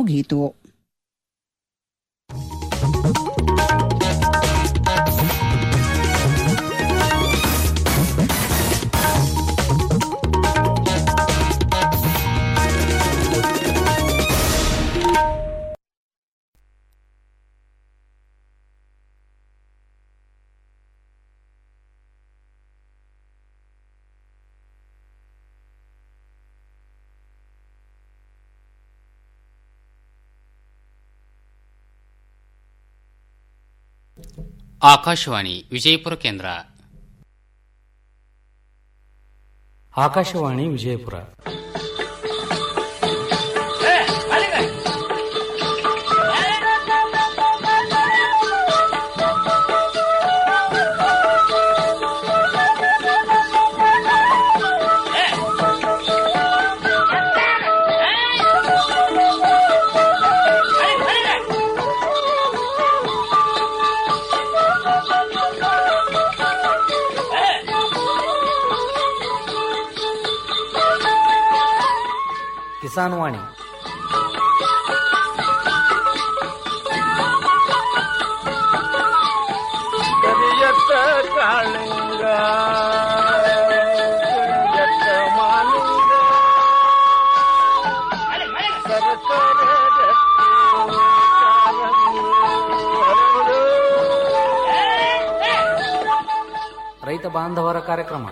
ಮುಗಿಯಿತು ಆಕಾಶವಾಣಿ ವಿಜಯಪುರ ಕೇಂದ್ರ ಆಕಾಶವಾಣಿ ವಿಜಯಪುರ ಕಿಸಾನ್ ವಾಣಿ ಕರಿಯತ್ತ ಕಾಳಿಂಗ ಕರಿಯತ್ತ ಮಾಲಿಂಗ ಸರಸರ ಗಟ್ಟಿ ಕಾಲಂಗಿ ಹರಡು. ರೈತ ಬಾಂಧವರ ಕಾರ್ಯಕ್ರಮ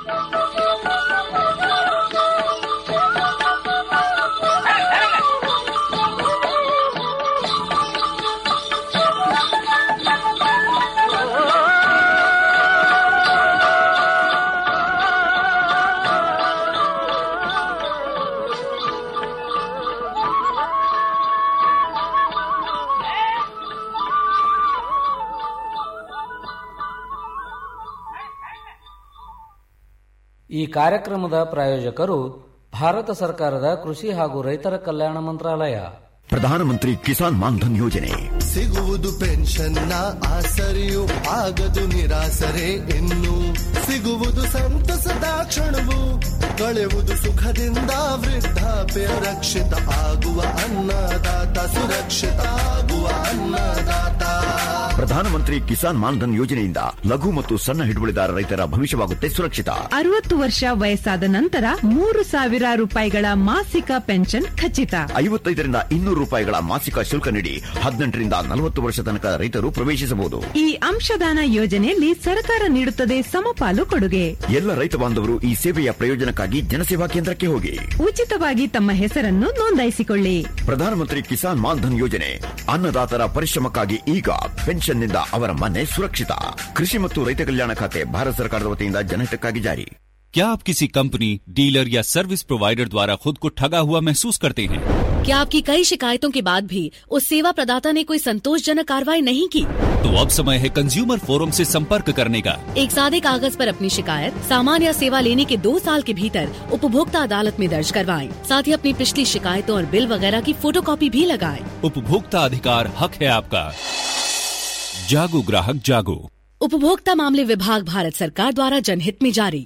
ಈ ಕಾರ್ಯಕ್ರಮದ ಪ್ರಾಯೋಜಕರು ಭಾರತ ಸರ್ಕಾರದ ಕೃಷಿ ಹಾಗೂ ರೈತರ ಕಲ್ಯಾಣ ಮಂತ್ರಾಲಯ ಪ್ರಧಾನಮಂತ್ರಿ ಕಿಸಾನ್ ಮಾನ್ಧನ್ ಯೋಜನೆ ಸಿಗುವುದು ಪೆನ್ಷನ್ನ ಆಸರೆಯು ಆಗದು ನಿರಾಸರೆ ಇನ್ನು ಸಿಗುವುದು ಸಂತಸದ ಕ್ಷಣವು ಕಳೆವುದು ಸುಖದಿಂದ ವೃದ್ಧಾಪ್ಯ ರಕ್ಷಿತ ಆಗುವ ಅನ್ನದಾತ ಸುರಕ್ಷಿತ ಆಗುವ ಅನ್ನದಾತ ಪ್ರಧಾನಮಂತ್ರಿ ಕಿಸಾನ್ ಮಾನ್ಧನ್ ಯೋಜನೆಯಿಂದ ಲಘು ಮತ್ತು ಸಣ್ಣ ಹಿಡುವಳಿದಾರ ರೈತರ ಭವಿಷ್ಯವಾಗುತ್ತೆ ಸುರಕ್ಷಿತ ಅರವತ್ತು ವರ್ಷ ವಯಸ್ಸಾದ ನಂತರ ಮೂರು ಸಾವಿರ ರೂಪಾಯಿಗಳ ಮಾಸಿಕ ಪೆನ್ಷನ್ ಖಚಿತ ಐವತ್ತೈದರಿಂದ ಇನ್ನೂರು ರೂಪಾಯಿಗಳ ಮಾಸಿಕ ಶುಲ್ಕ ನೀಡಿ ಹದಿನೆಂಟರಿಂದ ನಲವತ್ತು ವರ್ಷ ತನಕ ರೈತರು ಪ್ರವೇಶಿಸಬಹುದು ಈ ಅಂಶದಾನ ಯೋಜನೆಯಲ್ಲಿ ಸರ್ಕಾರ ನೀಡುತ್ತದೆ ಸಮಪಾಲು ಕೊಡುಗೆ ಎಲ್ಲ ರೈತ ಬಾಂಧವರು ಈ ಸೇವೆಯ ಪ್ರಯೋಜನಕ್ಕಾಗಿ ಜನಸೇವಾ ಕೇಂದ್ರಕ್ಕೆ ಹೋಗಿ ಉಚಿತವಾಗಿ ತಮ್ಮ ಹೆಸರನ್ನು ನೋಂದಾಯಿಸಿಕೊಳ್ಳಿ ಪ್ರಧಾನಮಂತ್ರಿ ಕಿಸಾನ್ ಮಾನ್ಧನ್ ಯೋಜನೆ ಅನ್ನದಾತರ ಪರಿಶ್ರಮಕ್ಕಾಗಿ ಈಗ ಪೆನ್ಷನ್ನಿಂದ ಅವರ ಮನೆ ಸುರಕ್ಷಿತ ಕೃಷಿ ಮತ್ತು ರೈತ ಕಲ್ಯಾಣ ಖಾತೆ ಭಾರತ ಸರ್ಕಾರದ ವತಿಯಿಂದ ಜನಹಿತಕ್ಕಾಗಿ ಜಾರಿ क्या आप किसी कंपनी डीलर या सर्विस प्रोवाइडर द्वारा खुद को ठगा हुआ महसूस करते हैं क्या आपकी कई शिकायतों के बाद भी उस सेवा प्रदाता ने कोई संतोषजनक कार्रवाई नहीं की तो अब समय है कंज्यूमर फोरम से संपर्क करने का एक सादे कागज पर अपनी शिकायत सामान या सेवा लेने के दो साल के भीतर उपभोक्ता अदालत में दर्ज करवाएं। साथ ही अपनी पिछली शिकायतों और बिल वगैरह की फोटोकॉपी भी लगाएं। उपभोक्ता अधिकार हक है आपका जागो ग्राहक जागो उपभोक्ता मामले विभाग भारत सरकार द्वारा जनहित में जारी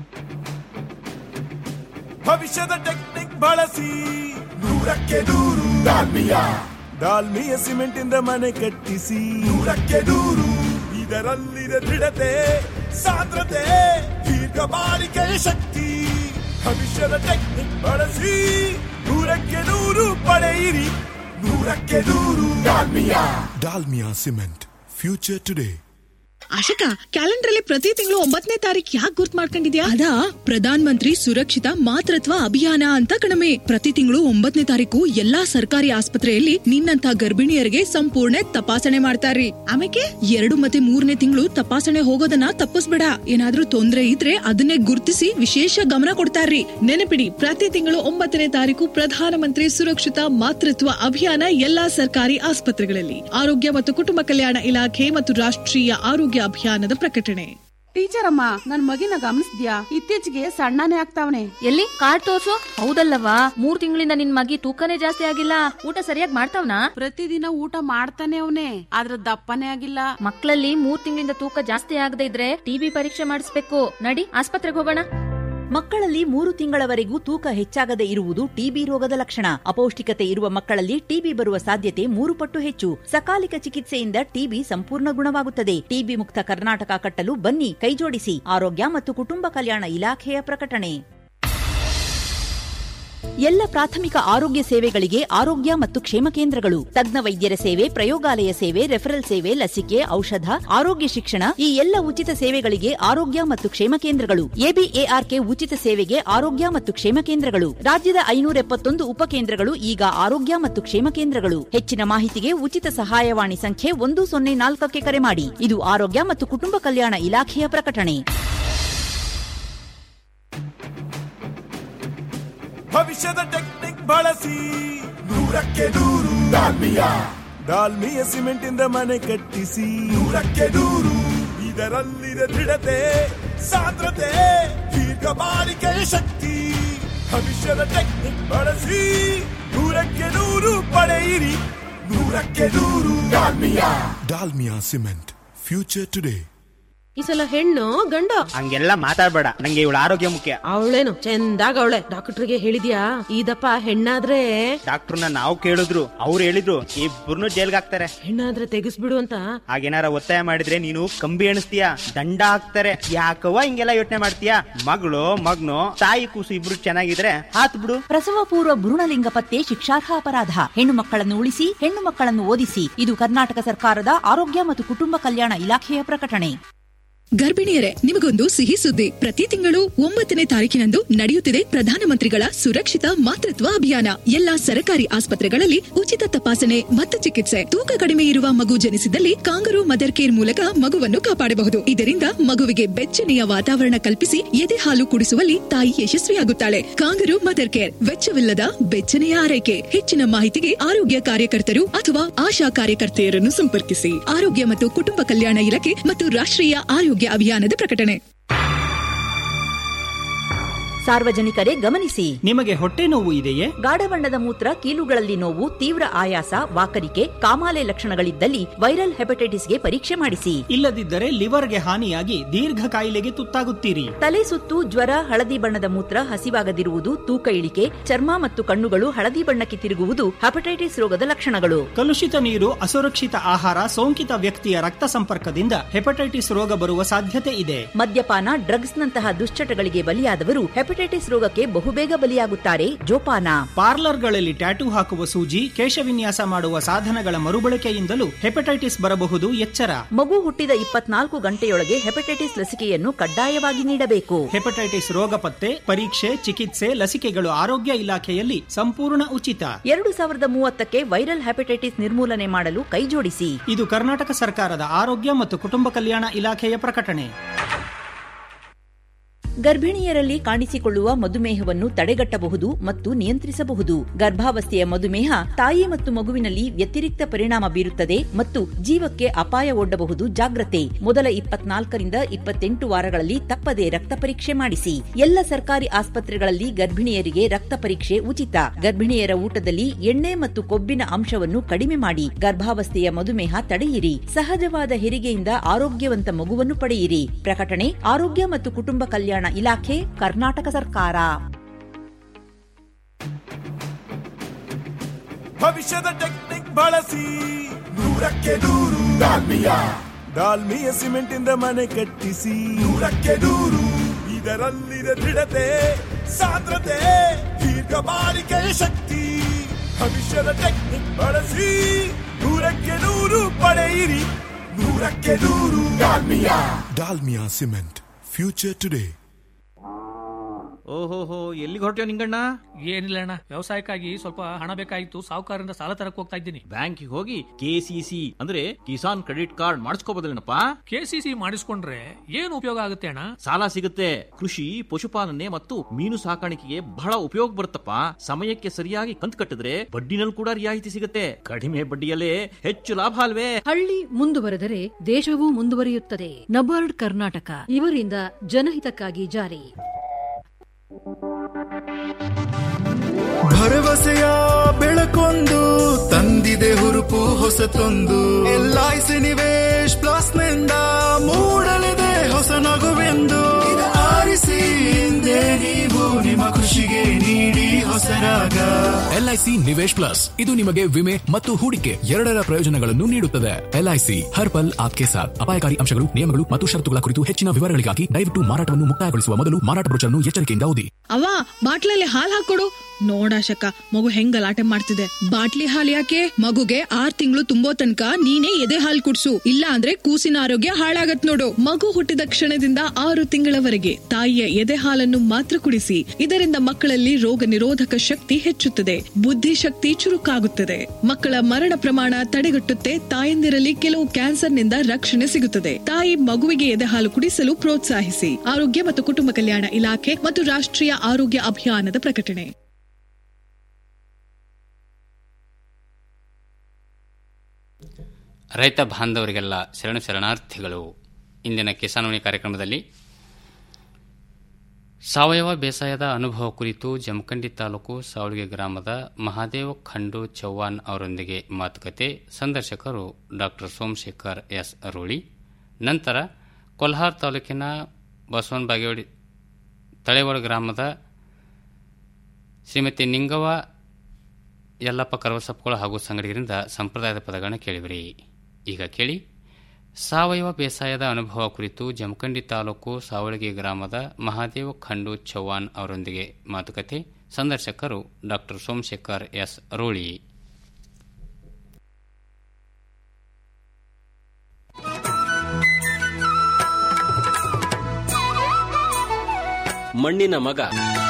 ಭವಿಷ್ಯದ ಟೆಕ್ನಿಕ್ ಬಳಸಿ ನೂರಕ್ಕೆ ನೂರು ಡಾಲ್ಮಿಯಾ ಡಾಲ್ಮಿಯ ಸಿಮೆಂಟ್ ಇಂದ ಮನೆ ಕಟ್ಟಿಸಿ ನೂರಕ್ಕೆ ನೂರು ಇದರಲ್ಲಿದೆ ದೃಢತೆ ಸಾಂದ್ರತೆ ದೀರ್ಘ ಬಾಳಿಕೆಯ ಶಕ್ತಿ ಭವಿಷ್ಯದ ಟೆಕ್ನಿಕ್ ಬಳಸಿ ನೂರಕ್ಕೆ ನೂರು ಪಡೆಯಿರಿ ನೂರಕ್ಕೆ ನೂರು Dalmia Dalmia cement future today Ashika calendar ಅಲ್ಲಿ ಪ್ರತಿ ತಿಂಗಳು ಒಂಬತ್ತನೇ ತಾರೀಕು ಯಾಕೆ ಗುರ್ತ್ ಮಾಡ್ಕೊಂಡಿದ್ಯಾ ಅದಾ ಪ್ರಧಾನ ಮಂತ್ರಿ ಸುರಕ್ಷಿತ ಮಾತೃತ್ವ ಅಭಿಯಾನ ಅಂತ ಕಣಮೆ ಪ್ರತಿ ತಿಂಗಳು ಒಂಬತ್ತನೇ ತಾರೀಕು ಎಲ್ಲಾ ಸರ್ಕಾರಿ ಆಸ್ಪತ್ರೆಯಲ್ಲಿ ನಿನ್ನಂತ ಗರ್ಭಿಣಿಯರಿಗೆ ಸಂಪೂರ್ಣ ತಪಾಸಣೆ ಮಾಡ್ತಾರ್ರಿ ಆಮೇಲೆ ಎರಡು ಮತ್ತೆ ಮೂರನೇ ತಿಂಗಳು ತಪಾಸಣೆ ಹೋಗೋದನ್ನ ತಪ್ಪಿಸ್ಬೇಡ ಏನಾದ್ರೂ ತೊಂದ್ರೆ ಇದ್ರೆ ಅದನ್ನೇ ಗುರ್ತಿಸಿ ವಿಶೇಷ ಗಮನ ಕೊಡ್ತಾರ್ರಿ ನೆನಪಿಡಿ ಪ್ರತಿ ತಿಂಗಳು ಒಂಬತ್ತನೇ ತಾರೀಕು ಪ್ರಧಾನಮಂತ್ರಿ ಸುರಕ್ಷಿತ ಮಾತೃತ್ವ ಅಭಿಯಾನ ಎಲ್ಲಾ ಸರ್ಕಾರಿ ಆಸ್ಪತ್ರೆಗಳಲ್ಲಿ ಆರೋಗ್ಯ ಮತ್ತು ಕುಟುಂಬ ಕಲ್ಯಾಣ ಇಲಾಖೆ ಮತ್ತು ರಾಷ್ಟ್ರೀಯ ಆರೋಗ್ಯ ಅಭಿಯಾನದ ಪ್ರಕಟಣೆ ಟೀಚರ್ ಅಮ್ಮ ನನ್ ಮಗಿನ ಗಮನಿಸ್ದ್ಯಾ ಇತ್ತೀಚೆಗೆ ಸಣ್ಣನೇ ಆಗ್ತಾವನೆ ಎಲ್ಲಿ ಕಾರ್ಡ್ ತೋರ್ಸು ಹೌದಲ್ಲವಾ ಮೂರ್ ತಿಂಗಳಿಂದ ನಿನ್ ಮಗಿ ತೂಕನೇ ಜಾಸ್ತಿ ಆಗಿಲ್ಲ ಊಟ ಸರಿಯಾಗಿ ಮಾಡ್ತಾವ್ನಾ ಪ್ರತಿದಿನ ಊಟ ಮಾಡ್ತಾನೆ ಅವನೇ ಆದ್ರ ದಪ್ಪನೇ ಆಗಿಲ್ಲ ಮಕ್ಕಳಲ್ಲಿ ಮೂರ್ ತಿಂಗಳಿಂದ ತೂಕ ಜಾಸ್ತಿ ಆಗದೆ ಇದ್ರೆ ಟಿಬಿ ಪರೀಕ್ಷೆ ಮಾಡಿಸ್ಬೇಕು ನಡಿ ಆಸ್ಪತ್ರೆಗೆ ಹೋಗೋಣ ಮಕ್ಕಳಲ್ಲಿ ಮೂರು ತಿಂಗಳವರೆಗೂ ತೂಕ ಹೆಚ್ಚಾಗದೆ ಇರುವುದು ಟಿಬಿ ರೋಗದ ಲಕ್ಷಣ ಅಪೌಷ್ಟಿಕತೆ ಇರುವ ಮಕ್ಕಳಲ್ಲಿ ಟಿಬಿ ಬರುವ ಸಾಧ್ಯತೆ ಮೂರು ಪಟ್ಟು ಹೆಚ್ಚು ಸಕಾಲಿಕ ಚಿಕಿತ್ಸೆಯಿಂದ ಟಿಬಿ ಸಂಪೂರ್ಣ ಗುಣವಾಗುತ್ತದೆ ಟಿಬಿ ಮುಕ್ತ ಕರ್ನಾಟಕ ಕಟ್ಟಲು ಬನ್ನಿ ಕೈಜೋಡಿಸಿ ಆರೋಗ್ಯ ಮತ್ತು ಕುಟುಂಬ ಕಲ್ಯಾಣ ಇಲಾಖೆಯ ಪ್ರಕಟಣೆ ಎಲ್ಲ ಪ್ರಾಥಮಿಕ ಆರೋಗ್ಯ ಸೇವೆಗಳಿಗೆ ಆರೋಗ್ಯ ಮತ್ತು ಕ್ಷೇಮ ಕೇಂದ್ರಗಳು ತಜ್ಞ ವೈದ್ಯರ ಸೇವೆ ಪ್ರಯೋಗಾಲಯ ಸೇವೆ ರೆಫರಲ್ ಸೇವೆ ಲಸಿಕೆ ಔಷಧ ಆರೋಗ್ಯ ಶಿಕ್ಷಣ ಈ ಎಲ್ಲ ಉಚಿತ ಸೇವೆಗಳಿಗೆ ಆರೋಗ್ಯ ಮತ್ತು ಕ್ಷೇಮ ಕೇಂದ್ರಗಳು ಎಬಿಎಆರ್ಕೆ ಉಚಿತ ಸೇವೆಗೆ ಆರೋಗ್ಯ ಮತ್ತು ಕ್ಷೇಮ ಕೇಂದ್ರಗಳು ರಾಜ್ಯದ ಐನೂರ ಎಪ್ಪತ್ತೊಂದು ಉಪಕೇಂದ್ರಗಳು ಈಗ ಆರೋಗ್ಯ ಮತ್ತು ಕ್ಷೇಮ ಕೇಂದ್ರಗಳು ಹೆಚ್ಚಿನ ಮಾಹಿತಿಗೆ ಉಚಿತ ಸಹಾಯವಾಣಿ ಸಂಖ್ಯೆ ಒಂದು ಸೊನ್ನೆ ನಾಲ್ಕಕ್ಕೆ ಕರೆ ಮಾಡಿ ಇದು ಆರೋಗ್ಯ ಮತ್ತು ಕುಟುಂಬ ಕಲ್ಯಾಣ ಇಲಾಖೆಯ ಪ್ರಕಟಣೆ ಭವಿಷ್ಯದ ಟೆಕ್ನಿಕ್ ಬಳಸಿ ನೂರಕ್ಕೆ ನೂರು ಡಾಲ್ಮಿಯಾ ಡಾಲ್ಮಿಯ ಸಿಮೆಂಟ್ ಇಂದ ಮನೆ ಕಟ್ಟಿಸಿ ನೂರಕ್ಕೆ ನೂರು ಇದರಲ್ಲಿದೆ ದೃಢತೆ ಸಾಂದ್ರತೆ ದೀರ್ಘ ಬಾಳಿಕೆಯ ಶಕ್ತಿ ಭವಿಷ್ಯದ ಟೆಕ್ನಿಕ್ ಬಳಸಿ ನೂರಕ್ಕೆ ನೂರು ಪಡೆಯಿರಿ ನೂರಕ್ಕೆ ನೂರು Dalmia Dalmia cement future today ಈ ಸಲ ಹೆಣ್ಣು ಗಂಡು ಹಂಗೆಲ್ಲ ಮಾತಾಡ್ಬೇಡ ನಂಗೆ ಇವಳ ಆರೋಗ್ಯ ಮುಖ್ಯ ಅವಳೇನು ಚಂದಾಗ ಅವಳೆ ಡಾಕ್ಟರ್ಗೆ ಹೇಳಿದ್ಯಾ ಇದಪ್ಪ ಹೆಣ್ಣಾದ್ರೆ ಡಾಕ್ಟರ್ನ ನಾವು ಕೇಳಿದ್ರು ಅವ್ರು ಹೇಳಿದ್ರು ಇಬ್ಬರನ್ನು ಜೈಲ್ಗೆ ಹಾಕ್ತಾರೆ ಹೆಣ್ಣಾದ್ರೆ ತೆಗಿಸ್ಬಿಡು ಅಂತ ಹಾಗೇನಾರ ಒತ್ತಾಯ ಮಾಡಿದ್ರೆ ನೀನು ಕಂಬಿ ಎಣಿಸ್ತೀಯ ದಂಡ ಹಾಕ್ತಾರೆ ಯಾಕವ್ವ ಹಿಂಗೆಲ್ಲ ಯೋಚನೆ ಮಾಡ್ತೀಯ ಮಗಳು ಮಗ್ನು ತಾಯಿ ಕೂಸು ಇಬ್ರು ಚೆನ್ನಾಗಿದ್ರೆ ಹಾತ್ ಬಿಡು ಪ್ರಸವ ಪೂರ್ವ ಭ್ರೂಣಲಿಂಗ ಪತ್ತೆ ಶಿಕ್ಷಾರ್ಹ ಅಪರಾಧ ಹೆಣ್ಣು ಮಕ್ಕಳನ್ನು ಉಳಿಸಿ ಹೆಣ್ಣು ಮಕ್ಕಳನ್ನು ಓದಿಸಿ ಇದು ಕರ್ನಾಟಕ ಸರ್ಕಾರದ ಆರೋಗ್ಯ ಮತ್ತು ಕುಟುಂಬ ಕಲ್ಯಾಣ ಇಲಾಖೆಯ ಪ್ರಕಟಣೆ ಗರ್ಭಿಣಿಯರೇ ನಿಮಗೊಂದು ಸಿಹಿ ಸುದ್ದಿ ಪ್ರತಿ ತಿಂಗಳು ಒಂಬತ್ತನೇ ತಾರೀಕಿನಂದು ನಡೆಯುತ್ತಿದೆ ಪ್ರಧಾನಮಂತ್ರಿಗಳ ಸುರಕ್ಷಿತ ಮಾತೃತ್ವ ಅಭಿಯಾನ ಎಲ್ಲಾ ಸರ್ಕಾರಿ ಆಸ್ಪತ್ರೆಗಳಲ್ಲಿ ಉಚಿತ ತಪಾಸಣೆ ಮತ್ತು ಚಿಕಿತ್ಸೆ ತೂಕ ಕಡಿಮೆ ಇರುವ ಮಗು ಜನಿಸಿದಲ್ಲಿ ಕಾಂಗರು ಮದರ್ ಕೇರ್ ಮೂಲಕ ಮಗುವನ್ನು ಕಾಪಾಡಬಹುದು ಇದರಿಂದ ಮಗುವಿಗೆ ಬೆಚ್ಚನೆಯ ವಾತಾವರಣ ಕಲ್ಪಿಸಿ ಎದೆ ಹಾಲು ಕುಡಿಸುವಲ್ಲಿ ತಾಯಿ ಯಶಸ್ವಿಯಾಗುತ್ತಾಳೆ ಕಾಂಗರು ಮದರ್ ಕೇರ್ ವೆಚ್ಚವಿಲ್ಲದ ಬೆಚ್ಚನೆಯ ಆರೈಕೆ ಹೆಚ್ಚಿನ ಮಾಹಿತಿಗೆ ಆರೋಗ್ಯ ಕಾರ್ಯಕರ್ತರು ಅಥವಾ ಆಶಾ ಕಾರ್ಯಕರ್ತೆಯರನ್ನು ಸಂಪರ್ಕಿಸಿ ಆರೋಗ್ಯ ಮತ್ತು ಕುಟುಂಬ ಕಲ್ಯಾಣ ಇಲಾಖೆ ಮತ್ತು ರಾಷ್ಟ್ರೀಯ ಆರೋಗ್ಯ ಅಭಿಯಾನದ ಪ್ರಕಟಣೆ ಸಾರ್ವಜನಿಕರೇ ಗಮನಿಸಿ ನಿಮಗೆ ಹೊಟ್ಟೆ ನೋವು ಇದೆಯೇ ಗಾಢ ಬಣ್ಣದ ಮೂತ್ರ ಕೀಲುಗಳಲ್ಲಿ ನೋವು ತೀವ್ರ ಆಯಾಸ ವಾಕರಿಕೆ ಕಾಮಾಲೆ ಲಕ್ಷಣಗಳಿದ್ದಲ್ಲಿ ವೈರಲ್ ಹೆಪಟೈಟಿಸ್ಗೆ ಪರೀಕ್ಷೆ ಮಾಡಿಸಿ ಇಲ್ಲದಿದ್ದರೆ ಲಿವರ್ಗೆ ಹಾನಿಯಾಗಿ ದೀರ್ಘ ಕಾಯಿಲೆಗೆ ತುತ್ತಾಗುತ್ತೀರಿ ತಲೆ ಸುತ್ತು ಜ್ವರ ಹಳದಿ ಬಣ್ಣದ ಮೂತ್ರ ಹಸಿವಾಗದಿರುವುದು ತೂಕ ಇಳಿಕೆ ಚರ್ಮ ಮತ್ತು ಕಣ್ಣುಗಳು ಹಳದಿ ಬಣ್ಣಕ್ಕೆ ತಿರುಗುವುದು ಹೆಪಟೈಟಿಸ್ ರೋಗದ ಲಕ್ಷಣಗಳು ಕಲುಷಿತ ನೀರು ಅಸುರಕ್ಷಿತ ಆಹಾರ ಸೋಂಕಿತ ವ್ಯಕ್ತಿಯ ರಕ್ತ ಸಂಪರ್ಕದಿಂದ ಹೆಪಟೈಟಿಸ್ ರೋಗ ಬರುವ ಸಾಧ್ಯತೆ ಇದೆ ಮದ್ಯಪಾನ ಡ್ರಗ್ಸ್ನಂತಹ ದುಶ್ಚಟಗಳಿಗೆ ಬಲಿಯಾದವರು ಹೆಪಟೈಟಿಸ್ ರೋಗಕ್ಕೆ ಬಹುಬೇಗ ಬಲಿಯಾಗುತ್ತಾರೆ ಜೋಪಾನ ಪಾರ್ಲರ್ಗಳಲ್ಲಿ ಟ್ಯಾಟೂ ಹಾಕುವ ಸೂಜಿ ಕೇಶವಿನ್ಯಾಸ ಮಾಡುವ ಸಾಧನಗಳ ಮರುಬಳಕೆಯಿಂದಲೂ ಹೆಪಟೈಟಿಸ್ ಬರಬಹುದು ಎಚ್ಚರ ಮಗು ಹುಟ್ಟಿದ ಇಪ್ಪತ್ನಾಲ್ಕು ಗಂಟೆಯೊಳಗೆ ಹೆಪಟೈಟಿಸ್ ಲಸಿಕೆಯನ್ನು ಕಡ್ಡಾಯವಾಗಿ ನೀಡಬೇಕು ಹೆಪಟೈಟಿಸ್ ರೋಗ ಪತ್ತೆ ಪರೀಕ್ಷೆ ಚಿಕಿತ್ಸೆ ಲಸಿಕೆಗಳು ಆರೋಗ್ಯ ಇಲಾಖೆಯಲ್ಲಿ ಸಂಪೂರ್ಣ ಉಚಿತ ಎರಡು ಸಾವಿರದ ಮೂವತ್ತಕ್ಕೆ ವೈರಲ್ ಹೆಪಟೈಟಿಸ್ ನಿರ್ಮೂಲನೆ ಮಾಡಲು ಕೈಜೋಡಿಸಿ ಇದು ಕರ್ನಾಟಕ ಸರ್ಕಾರದ ಆರೋಗ್ಯ ಮತ್ತು ಕುಟುಂಬ ಕಲ್ಯಾಣ ಇಲಾಖೆಯ ಪ್ರಕಟಣೆ ಗರ್ಭಿಣಿಯರಲ್ಲಿ ಕಾಣಿಸಿಕೊಳ್ಳುವ ಮಧುಮೇಹವನ್ನು ತಡೆಗಟ್ಟಬಹುದು ಮತ್ತು ನಿಯಂತ್ರಿಸಬಹುದು ಗರ್ಭಾವಸ್ಥೆಯ ಮಧುಮೇಹ ತಾಯಿ ಮತ್ತು ಮಗುವಿನಲ್ಲಿ ವ್ಯತಿರಿಕ್ತ ಪರಿಣಾಮ ಬೀರುತ್ತದೆ ಮತ್ತು ಜೀವಕ್ಕೆ ಅಪಾಯ ಒಡ್ಡಬಹುದು ಜಾಗ್ರತೆ ಮೊದಲ ಇಪ್ಪತ್ನಾಲ್ಕರಿಂದ ಇಪ್ಪತ್ತೆಂಟು ವಾರಗಳಲ್ಲಿ ತಪ್ಪದೆ ರಕ್ತ ಪರೀಕ್ಷೆ ಮಾಡಿಸಿ ಎಲ್ಲ ಸರ್ಕಾರಿ ಆಸ್ಪತ್ರೆಗಳಲ್ಲಿ ಗರ್ಭಿಣಿಯರಿಗೆ ರಕ್ತ ಪರೀಕ್ಷೆ ಉಚಿತ ಗರ್ಭಿಣಿಯರ ಊಟದಲ್ಲಿ ಎಣ್ಣೆ ಮತ್ತು ಕೊಬ್ಬಿನ ಅಂಶವನ್ನು ಕಡಿಮೆ ಮಾಡಿ ಗರ್ಭಾವಸ್ಥೆಯ ಮಧುಮೇಹ ತಡೆಯಿರಿ ಸಹಜವಾದ ಹೆರಿಗೆಯಿಂದ ಆರೋಗ್ಯವಂತ ಮಗುವನ್ನು ಪಡೆಯಿರಿ ಪ್ರಕಟಣೆ ಆರೋಗ್ಯ ಮತ್ತು ಕುಟುಂಬ ಕಲ್ಯಾಣ ಇಲಾಖೆ ಕರ್ನಾಟಕ ಸರ್ಕಾರ ಭವಿಷ್ಯದ ಟೆಕ್ನಿಕ್ ಬಳಸಿ ನೂರಕ್ಕೆ ನೂರು ಡಾಲ್ಮಿಯಾ ಡಾಲ್ಮಿಯ ಸಿಮೆಂಟ್ ಇಂದ ಮನೆ ಕಟ್ಟಿಸಿ ನೂರಕ್ಕೆ ನೂರು ಇದರಲ್ಲಿದೆ ದೃಢತೆ ಸಾಂದ್ರತೆ ದೀರ್ಘ ಬಾಳಿಕೆಯ ಶಕ್ತಿ ಭವಿಷ್ಯದ ಟೆಕ್ನಿಕ್ ಬಳಸಿ ನೂರಕ್ಕೆ ನೂರು ಪಡೆಯಿರಿ ನೂರಕ್ಕೆ ನೂರು Dalmia Dalmia cement future today ಓಹೋಹೋ ಎಲ್ಲಿಗೆ ಹೊರಟ್ಯೋ ನಿಂಗಣ್ಣ ಏನಿಲ್ಲ ಅಣ್ಣ ವ್ಯವಸಾಯಕ್ಕಾಗಿ ಸ್ವಲ್ಪ ಹಣ ಬೇಕಾಗಿತ್ತು ಸಾಹುಕಾರರಿಂದ ಸಾಲ ತರಕ್ ಹೋಗ್ತಾ ಇದ್ದೀನಿ ಬ್ಯಾಂಕಿಗೆ ಹೋಗಿ ಕೆಸಿಸಿ ಅಂದ್ರೆ ಕಿಸಾನ್ ಕ್ರೆಡಿಟ್ ಕಾರ್ಡ್ ಮಾಡಿಸ್ಕೋಬೋದಲ್ಲೇನಪ್ಪ ಕೆಸಿಸಿ ಮಾಡಿಸ್ಕೊಂಡ್ರೆ ಏನು ಉಪಯೋಗ ಆಗುತ್ತೆ ಅಣ್ಣ ಸಾಲ ಸಿಗುತ್ತೆ ಕೃಷಿ ಪಶುಪಾಲನೆ ಮತ್ತು ಮೀನು ಸಾಕಾಣಿಕೆಗೆ ಬಹಳ ಉಪಯೋಗ ಬರುತ್ತಪ್ಪ ಸಮಯಕ್ಕೆ ಸರಿಯಾಗಿ ಕಂತು ಕಟ್ಟಿದ್ರೆ ಬಡ್ಡಿನಲ್ಲಿ ಕೂಡ ರಿಯಾಯಿತಿ ಸಿಗುತ್ತೆ ಕಡಿಮೆ ಬಡ್ಡಿಯಲ್ಲೇ ಹೆಚ್ಚು ಲಾಭ ಅಲ್ವೇ ಹಳ್ಳಿ ಮುಂದುವರೆದರೆ ದೇಶವೂ ಮುಂದುವರಿಯುತ್ತದೆ ನಬಾರ್ಡ್ ಕರ್ನಾಟಕ ಇವರಿಂದ ಜನಹಿತಕ್ಕಾಗಿ ಜಾರಿ ಭರವಸೆಯ ಬೆಳಕೊಂದು ತಂದಿದೆ ಹುರುಪು ಹೊಸತೊಂದು ಎಲ್ಐಸಿ ನಿವೇಶ್ ಪ್ಲಸ್ ನಿಂದ ಮೂಡಲಿದೆ ಹೊಸ ನಗುವೆಂದು ಇದು ಆರಿಸಿ ಹಿಂದೆ ಸರಾಗ ಎಲ್ಐಸಿ ನಿವೇಶ್ ಪ್ಲಸ್ ಇದು ನಿಮಗೆ ವಿಮೆ ಮತ್ತು ಹೂಡಿಕೆ ಎರಡರ ಪ್ರಯೋಜನಗಳನ್ನು ನೀಡುತ್ತದೆ ಎಲ್ಐಸಿ ಹರ್ ಪಲ್ ಆಪ್ಕೆ ಸಾಥ್ ಅಪಾಯಕಾರಿ ಅಂಶಗಳು ನಿಯಮಗಳು ಮತ್ತು ಷರತ್ತುಗಳ ಕುರಿತು ಹೆಚ್ಚಿನ ವಿವರಗಳಿಗಾಗಿ ದಯವಿಟ್ಟು ಮಾರಾಟವನ್ನು ಮುಕ್ತಾಯಗೊಳಿಸುವ ಮೊದಲು ಮಾರಾಟ ಬ್ರೋಚರ್ನ್ನು ಎಚ್ಚರಿಕೆಯಿಂದ ಓದಿ ಅವ ಬಾಟ್ಲಲ್ಲಿ ಹಾಲ್ ಹಾಕೊಡು ನೋಡಾಶಕ ಮಗು ಹೆಂಗ್ ಗಲಾಟೆ ಮಾಡ್ತಿದೆ ಬಾಟ್ಲಿ ಹಾಲ್ ಯಾಕೆ ಮಗುಗೆ ಆರ್ ತಿಂಗಳು ತುಂಬೋ ತನಕ ನೀನೇ ಎದೆ ಹಾಲ್ ಕುಡ್ಸು ಇಲ್ಲ ಅಂದ್ರೆ ಕೂಸಿನ ಆರೋಗ್ಯ ಹಾಳಾಗತ್ ನೋಡು ಮಗು ಹುಟ್ಟಿದ ಕ್ಷಣದಿಂದ ಆರು ತಿಂಗಳವರೆಗೆ ತಾಯಿಯ ಎದೆ ಹಾಲನ್ನು ಮಾತ್ರ ಕುಡಿಸಿ ಇದರಿಂದ ಮಕ್ಕಳಲ್ಲಿ ರೋಗ ನಿರೋಧಕ ಶಕ್ತಿ ಹೆಚ್ಚುತ್ತದೆ ಬುದ್ಧಿಶಕ್ತಿ ಚುರುಕಾಗುತ್ತದೆ ಮಕ್ಕಳ ಮರಣ ಪ್ರಮಾಣ ತಡೆಗಟ್ಟುತ್ತೆ ತಾಯಂದಿರಲ್ಲಿ ಕೆಲವು ಕ್ಯಾನ್ಸರ್ನಿಂದ ರಕ್ಷಣೆ ಸಿಗುತ್ತದೆ ತಾಯಿ ಮಗುವಿಗೆ ಎದೆ ಹಾಲು ಕುಡಿಸಲು ಪ್ರೋತ್ಸಾಹಿಸಿ ಆರೋಗ್ಯ ಮತ್ತು ಕುಟುಂಬ ಕಲ್ಯಾಣ ಇಲಾಖೆ ಮತ್ತು ರಾಷ್ಟ್ರೀಯ ಆರೋಗ್ಯ ಅಭಿಯಾನದ ಪ್ರಕಟಣೆ ರೈತ ಬಾಂಧವರಿಗೆಲ್ಲ ಶರಣು ಶರಣಾರ್ಥಿಗಳು ಇಂದಿನ ಕಿಸಾನ್ವಾಣಿ ಕಾರ್ಯಕ್ರಮದಲ್ಲಿ ಸಾವಯವ ಬೇಸಾಯದ ಅನುಭವ ಕುರಿತು ಜಮಖಂಡಿ ತಾಲೂಕು ಸಾವಳಿಗೆ ಗ್ರಾಮದ ಮಹಾದೇವ ಖಂಡು ಚೌಹಾಣ್ ಅವರೊಂದಿಗೆ ಮಾತುಕತೆ ಸಂದರ್ಶಕರು ಡಾಕ್ಟರ್ ಸೋಮಶೇಖರ್ ಎಸ್ ಅರೋಳಿ ನಂತರ ಕೊಲ್ಹಾರ್ ತಾಲೂಕಿನ ಬಸವನ ಬಾಗೇವಾಡಿ ತಳೆವಾಡ ಗ್ರಾಮದ ಶ್ರೀಮತಿ ನಿಂಗವ್ವ ಯಲ್ಲಪ್ಪ ಕರವಸಪ್ಪಗಳು ಹಾಗೂ ಸಂಗಡಿಗರಿಂದ ಸಂಪ್ರದಾಯದ ಪದಗಳನ್ನು ಕೇಳಿವಿರಿ ಈಗ ಕೇಳಿ ಸಾವಯವ ಬೇಸಾಯದ ಅನುಭವ ಕುರಿತು ಜಮಖಂಡಿ ತಾಲೂಕು ಸಾವಳಗಿ ಗ್ರಾಮದ ಮಹಾದೇವ ಖಂಡು ಚೌಹಾಣ್ ಅವರೊಂದಿಗೆ ಮಾತುಕತೆ ಸಂದರ್ಶಕರು ಡಾಕ್ಟರ್ ಸೋಮಶೇಖರ್ ಎಸ್ ರೋಳಿ ಮಣ್ಣಿನ ಮಗ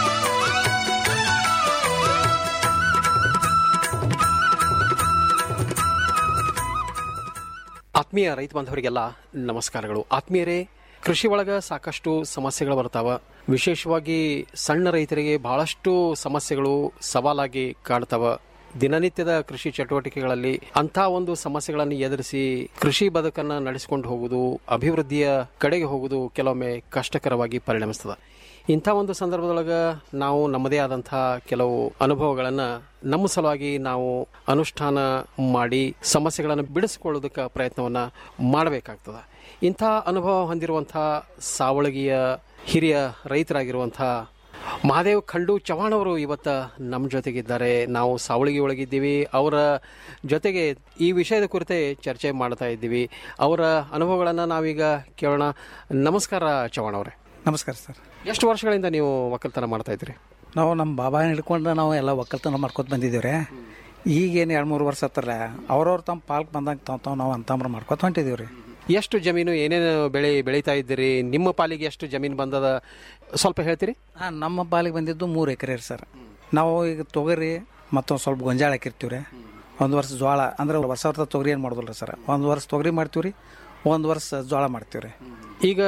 ಆತ್ಮೀಯ ರೈತ ಬಾಂಧವರಿಗೆಲ್ಲ ನಮಸ್ಕಾರಗಳು ಆತ್ಮೀಯರೇ ಕೃಷಿ ಒಳಗ ಸಾಕಷ್ಟು ಸಮಸ್ಯೆಗಳು ಬರ್ತಾವ ವಿಶೇಷವಾಗಿ ಸಣ್ಣ ರೈತರಿಗೆ ಬಹಳಷ್ಟು ಸಮಸ್ಯೆಗಳು ಸವಾಲಾಗಿ ಕಾಡ್ತಾವ ದಿನನಿತ್ಯದ ಕೃಷಿ ಚಟುವಟಿಕೆಗಳಲ್ಲಿ ಅಂಥ ಒಂದು ಸಮಸ್ಯೆಗಳನ್ನು ಎದುರಿಸಿ ಕೃಷಿ ಬದುಕನ್ನು ನಡೆಸಿಕೊಂಡು ಹೋಗುವುದು ಅಭಿವೃದ್ಧಿಯ ಕಡೆಗೆ ಹೋಗುವುದು ಕೆಲವೊಮ್ಮೆ ಕಷ್ಟಕರವಾಗಿ ಪರಿಣಮಿಸ್ತದೆ ಇಂಥ ಒಂದು ಸಂದರ್ಭದೊಳಗೆ ನಾವು ನಮ್ಮದೇ ಆದಂಥ ಕೆಲವು ಅನುಭವಗಳನ್ನು ನಮ್ಮ ಸಲುವಾಗಿ ನಾವು ಅನುಷ್ಠಾನ ಮಾಡಿ ಸಮಸ್ಯೆಗಳನ್ನು ಬಿಡಿಸಿಕೊಳ್ಳೋದಕ್ಕೆ ಪ್ರಯತ್ನವನ್ನು ಮಾಡಬೇಕಾಗ್ತದೆ ಇಂಥ ಅನುಭವ ಹೊಂದಿರುವಂಥ ಸಾವಳಗಿಯ ಹಿರಿಯ ರೈತರಾಗಿರುವಂಥ ಮಹಾದೇವ್ ಖಂಡು ಚವಾಣ್ ಅವರು ಇವತ್ತು ನಮ್ಮ ಜೊತೆಗಿದ್ದಾರೆ ನಾವು ಸಾವಳಗಿ ಒಳಗಿದ್ದೀವಿ ಅವರ ಜೊತೆಗೆ ಈ ವಿಷಯದ ಕುರಿತೇ ಚರ್ಚೆ ಮಾಡ್ತಾ ಇದ್ದೀವಿ ಅವರ ಅನುಭವಗಳನ್ನು ನಾವೀಗ ಕೇಳೋಣ ನಮಸ್ಕಾರ ಚವಾಣ್ ಅವರೇ ನಮಸ್ಕಾರ ಸರ್ ಎಷ್ಟು ವರ್ಷಗಳಿಂದ ನೀವು ಒಕ್ಕಲ್ತನ ಮಾಡ್ತಾ ಇದ್ರಿ ನಾವು ನಮ್ಮ ಬಾಬಾ ಹಿಡ್ಕೊಂಡು ನಾವು ಎಲ್ಲ ಒಕ್ಕಲ್ತನ ಮಾಡ್ಕೊತ ಬಂದಿದ್ದೀವಿ ರೀ ಈಗೇನು ಎರಡು ಮೂರು ವರ್ಷ ಹತ್ತಲ್ಲ ಅವ್ರವ್ರು ತಮ್ಮ ಪಾಲ್ಕ್ ಬಂದಂಗೆ ತಾವು ತಾವು ನಾವು ಅಂತಂಬ್ರ ಮಾಡ್ಕೊತ ಹೊಂಟಿದ್ದೀವಿ ರೀ ಎಷ್ಟು ಜಮೀನು ಏನೇನು ಬೆಳೆ ಬೆಳೀತಾ ಇದ್ದೀರಿ ನಿಮ್ಮ ಪಾಲಿಗೆ ಎಷ್ಟು ಜಮೀನು ಬಂದದ ಸ್ವಲ್ಪ ಹೇಳ್ತೀರಿ ಹಾಂ ನಮ್ಮ ಪಾಲಿಗೆ ಬಂದಿದ್ದು ಮೂರು ಎಕರೆ ರೀ ಸರ್ ನಾವು ಈಗ ತೊಗರಿ ಮತ್ತೊಂದು ಸ್ವಲ್ಪ ಗೊಂಜಾಳ ಹಾಕಿರ್ತೀವಿ ರೀ ಒಂದು ವರ್ಷ ಜೋಳ ಅಂದ್ರೆ ವರ್ಷ ವರ್ಷ ತೊಗರಿ ಏನು ಮಾಡೋದಿಲ್ಲ ರೀ ಸರ್ ಒಂದು ವರ್ಷ ತೊಗರಿ ಮಾಡ್ತೀವಿ ರೀ ಒಂದು ವರ್ಷ ಜೋಳ ಮಾಡ್ತೀವಿ ರೀ ಈಗ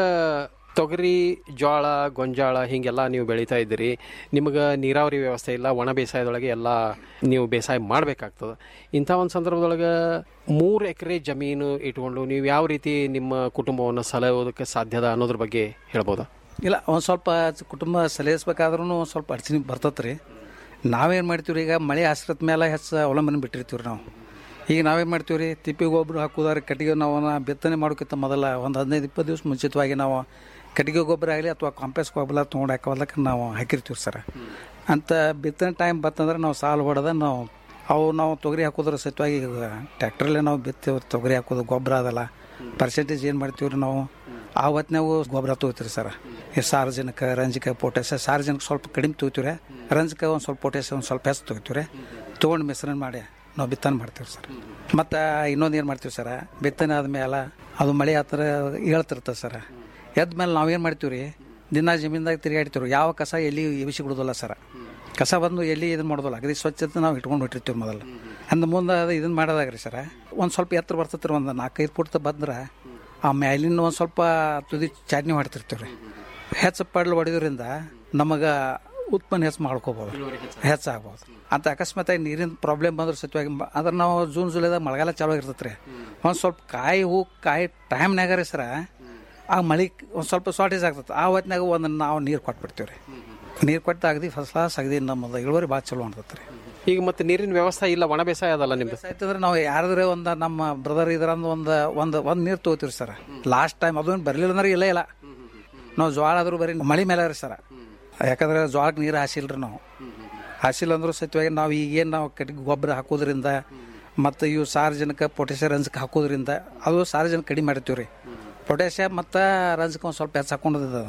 ತೊಗರಿ ಜೋಳ ಗೊಂಜಾಳ ಹೀಗೆಲ್ಲ ನೀವು ಬೆಳೀತಾ ಇದ್ದೀರಿ ನಿಮಗೆ ನೀರಾವರಿ ವ್ಯವಸ್ಥೆ ಇಲ್ಲ ಒಣ ಬೇಸಾಯದೊಳಗೆ ಎಲ್ಲ ನೀವು ಬೇಸಾಯ ಮಾಡಬೇಕಾಗ್ತದೆ ಇಂಥ ಒಂದು ಸಂದರ್ಭದೊಳಗೆ ಮೂರು ಎಕರೆ ಜಮೀನು ಇಟ್ಕೊಂಡು ನೀವು ಯಾವ ರೀತಿ ನಿಮ್ಮ ಕುಟುಂಬವನ್ನು ಸಲಹೋದಕ್ಕೆ ಸಾಧ್ಯದ ಅನ್ನೋದ್ರ ಬಗ್ಗೆ ಹೇಳ್ಬೋದಾ ಇಲ್ಲ ಒಂದು ಸ್ವಲ್ಪ ಕುಟುಂಬ ಸಲಹಿಸ್ಬೇಕಾದ್ರೂ ಒಂದು ಸ್ವಲ್ಪ ಅಡಚಣೆ ಬರ್ತೈತೆ ರೀ ನಾವೇನು ಮಾಡ್ತೀವಿ ರೀ ಈಗ ಮಳೆ ಆಶ್ರಿತ ಮೇಲೆ ಹೆಚ್ಚು ಅವಲಂಬನೆ ಬಿಟ್ಟಿರ್ತೀವಿ ರೀ ನಾವು ಈಗ ನಾವೇನು ಮಾಡ್ತೀವಿ ರೀ ತಿಪ್ಪಿ ಗೊಬ್ಬರ ಹಾಕೋದಾರೆ ಕಟ್ಟಿಗೆ ನಾವು ಬಿತ್ತನೆ ಮಾಡೋಕ್ಕಿಂತ ಮೊದಲ ಒಂದು ಹದಿನೈದು ಇಪ್ಪತ್ತು ದಿವಸ ಮುಂಚಿತವಾಗಿ ನಾವು ಕಟ್ಟಿಗೆ ಗೊಬ್ಬರ ಆಗಲಿ ಅಥವಾ ಕಾಂಪ್ಲೆಕ್ಸ್ ಗೊಬ್ಬರ ತೊಗೊಂಡು ಹಾಕೋದಕ್ಕೆ ನಾವು ಹಾಕಿರ್ತೀವಿ ಸರ್ ಅಂತ ಬಿತ್ತನೆ ಟೈಮ್ ಬತ್ತಂದ್ರೆ ನಾವು ಸಾಲು ಹೊಡೆದ ನಾವು ಅವು ನಾವು ತೊಗರಿ ಹಾಕೋದ್ರ ಸತ್ಯವಾಗಿ ಟ್ಯಾಕ್ಟ್ರಲ್ಲೇ ನಾವು ಬಿತ್ತೀವಿ ತೊಗರಿ ಹಾಕೋದು ಗೊಬ್ಬರ ಅದಲ್ಲ ಪರ್ಸೆಂಟೇಜ್ ಏನು ಮಾಡ್ತೀವಿ ರೀ ನಾವು ಆ ಹೊತ್ನಾಗೂ ಗೊಬ್ಬರ ತೊಗೋತೀರಿ ಸರ್ ಈ ಸಾರ್ವಜನಿಕ ರಂಜಕ ಪೊಟ್ಯಾಸ ಸಾರ್ವಜನಿಕ ಸ್ವಲ್ಪ ಕಡಿಮೆ ತೊಗೋತೀವಿ ರೀ ರಂಜಕ ಒಂದು ಸ್ವಲ್ಪ ಪೊಟ್ಯಾಸ ಒಂದು ಸ್ವಲ್ಪ ಹೆಚ್ಚು ತೊಗೋತೀವಿ ರೀ ತೊಗೊಂಡು ಮಿಶ್ರಣ ಮಾಡಿ ನಾವು ಬಿತ್ತನೆ ಮಾಡ್ತೀವಿ ಸರ್ ಮತ್ತು ಇನ್ನೊಂದು ಏನು ಮಾಡ್ತೀವಿ ಸರ್ ಬಿತ್ತನೆ ಆದಮೇಲೆ ಅದು ಮಳೆ ಆ ಥರ ಹೇಳ್ತಿರ್ತದೆ ಸರ್ ಎದ್ದ ಮೇಲೆ ನಾವೇನು ಮಾಡ್ತೀವಿ ರೀ ದಿನ ಜಮೀನ್ದಾಗ ತಿರುಗಾಡ್ತೀವಿ ಯಾವ ಕಸ ಎಲ್ಲಿ ಎಬಿಸಿ ಬಿಡೋದಿಲ್ಲ ಸರ್ ಕಸ ಬಂದು ಎಲ್ಲಿ ಇದನ್ನು ಮಾಡೋದಿಲ್ಲ ಅಗದಿ ಸ್ವಚ್ಛತೆ ನಾವು ಇಟ್ಕೊಂಡು ಬಿಟ್ಟಿರ್ತೀವಿ ಮೊದಲು ಅಂದ ಮುಂದೆ ಅದು ಇದನ್ನು ಮಾಡೋದಾಗ ರೀ ಸರ ಒಂದು ಸ್ವಲ್ಪ ಎತ್ತರ ಬರ್ತೈತೆ ರೀ ಒಂದು ನಾಲ್ಕೈದು ಫುಟ್ ಬಂದ್ರೆ ಆ ಮ್ಯಾಲಿನ ಒಂದು ಸ್ವಲ್ಪ ತುದಿ ಚಾಟ್ನಿ ಮಾಡ್ತಿರ್ತೀವಿ ರೀ ಹೆಚ್ಚು ಪಡ್ಲು ಹೊಡೆಯೋದ್ರಿಂದ ನಮಗೆ ಉತ್ಪನ್ನ ಹೆಚ್ಚು ಮಾಡ್ಕೋಬೋದು ಹೆಚ್ಚಾಗ್ಬೋದು ಅಂತ ಅಕಸ್ಮಾತಾಗಿ ನೀರಿನ ಪ್ರಾಬ್ಲಮ್ ಬಂದ್ರೆ ಸತ್ಯವಾಗಿ ಅಂದ್ರೆ ನಾವು ಜೂನ್ ಜುಲೈದಾಗ ಮಳೆಗಾಲ ಚಾಲು ಆಗಿರ್ತೈತೆ ರೀ ಒಂದು ಸ್ವಲ್ಪ ಕಾಯಿ ಹೂ ಕಾಯಿ ಟೈಮ್ನಾಗ ರೀ ಸರ ಆ ಮಳೆ ಒಂದು ಸ್ವಲ್ಪ ಶಾರ್ಟೇಜ್ ಆಗ್ತದೆ ಆ ಹೊತ್ನಾಗ ಒಂದು ನಾವು ನೀರು ಕೊಟ್ಬಿಡ್ತೀವಿ ರೀ ನೀರು ಕೊಟ್ಟು ಅಗದಿ ಫಸ್ಟ್ ಕ್ಲಾಸ್ ಅಗದಿ ನಮ್ಮದು ಇಳುವರಿ ಭಾಳ ಚಲೋ ಅನ್ತೈತೆ ರೀ ಈಗ ಮತ್ತೆ ನೀರಿನ ವ್ಯವಸ್ಥೆ ಇಲ್ಲ ಒಣ ಬೇಸಾಯ ಅದಲ್ಲ ನಿಮ್ದು ಆಯ್ತಂದ್ರೆ ನಾವು ಯಾರಾದ್ರೆ ಒಂದು ನಮ್ಮ ಬ್ರದರ್ ಇದ್ರಂದು ಒಂದು ಒಂದು ಒಂದು ನೀರು ತೊಗೋತೀವಿ ಸರ್ ಲಾಸ್ಟ್ ಟೈಮ್ ಅದೇನು ಬರಲಿಲ್ಲ ಅಂದ್ರೆ ಇಲ್ಲ ಇಲ್ಲ ನಾವು ಜೋಳ ಆದ್ರೂ ಬರೀ ಮಳೆ ಮೇಲೆ ರೀ ಸರ್ ಯಾಕಂದ್ರೆ ಜೋಳಕ್ಕೆ ನೀರು ಹಾಸಿಲ್ರಿ ನಾವು ಹಾಸಿಲ್ಲ ಅಂದ್ರೂ ಸತ್ಯವಾಗಿ ನಾವು ಈಗೇನು ನಾವು ಕಟ್ಟಿಗೆ ಗೊಬ್ಬರ ಹಾಕೋದ್ರಿಂದ ಮತ್ತು ಇವು ಸಾರ್ವಜನಿಕ ಪೊಟ್ಯಾಷಿಯಂ ರಂಜಕ ಹಾಕೋದ್ರಿಂದ ಅದು ಸಾರ್ವಜನಿಕ ಕಡಿಮೆ ಮಾಡ್ತೀವಿ ರೀ ಪೊಟ್ಯಾಷಿಯಂ ಮತ್ತು ರಂಜಕ ಒಂದು ಸ್ವಲ್ಪ ಹೆಚ್ಚು ಹಾಕೊಂಡಿದ್ದ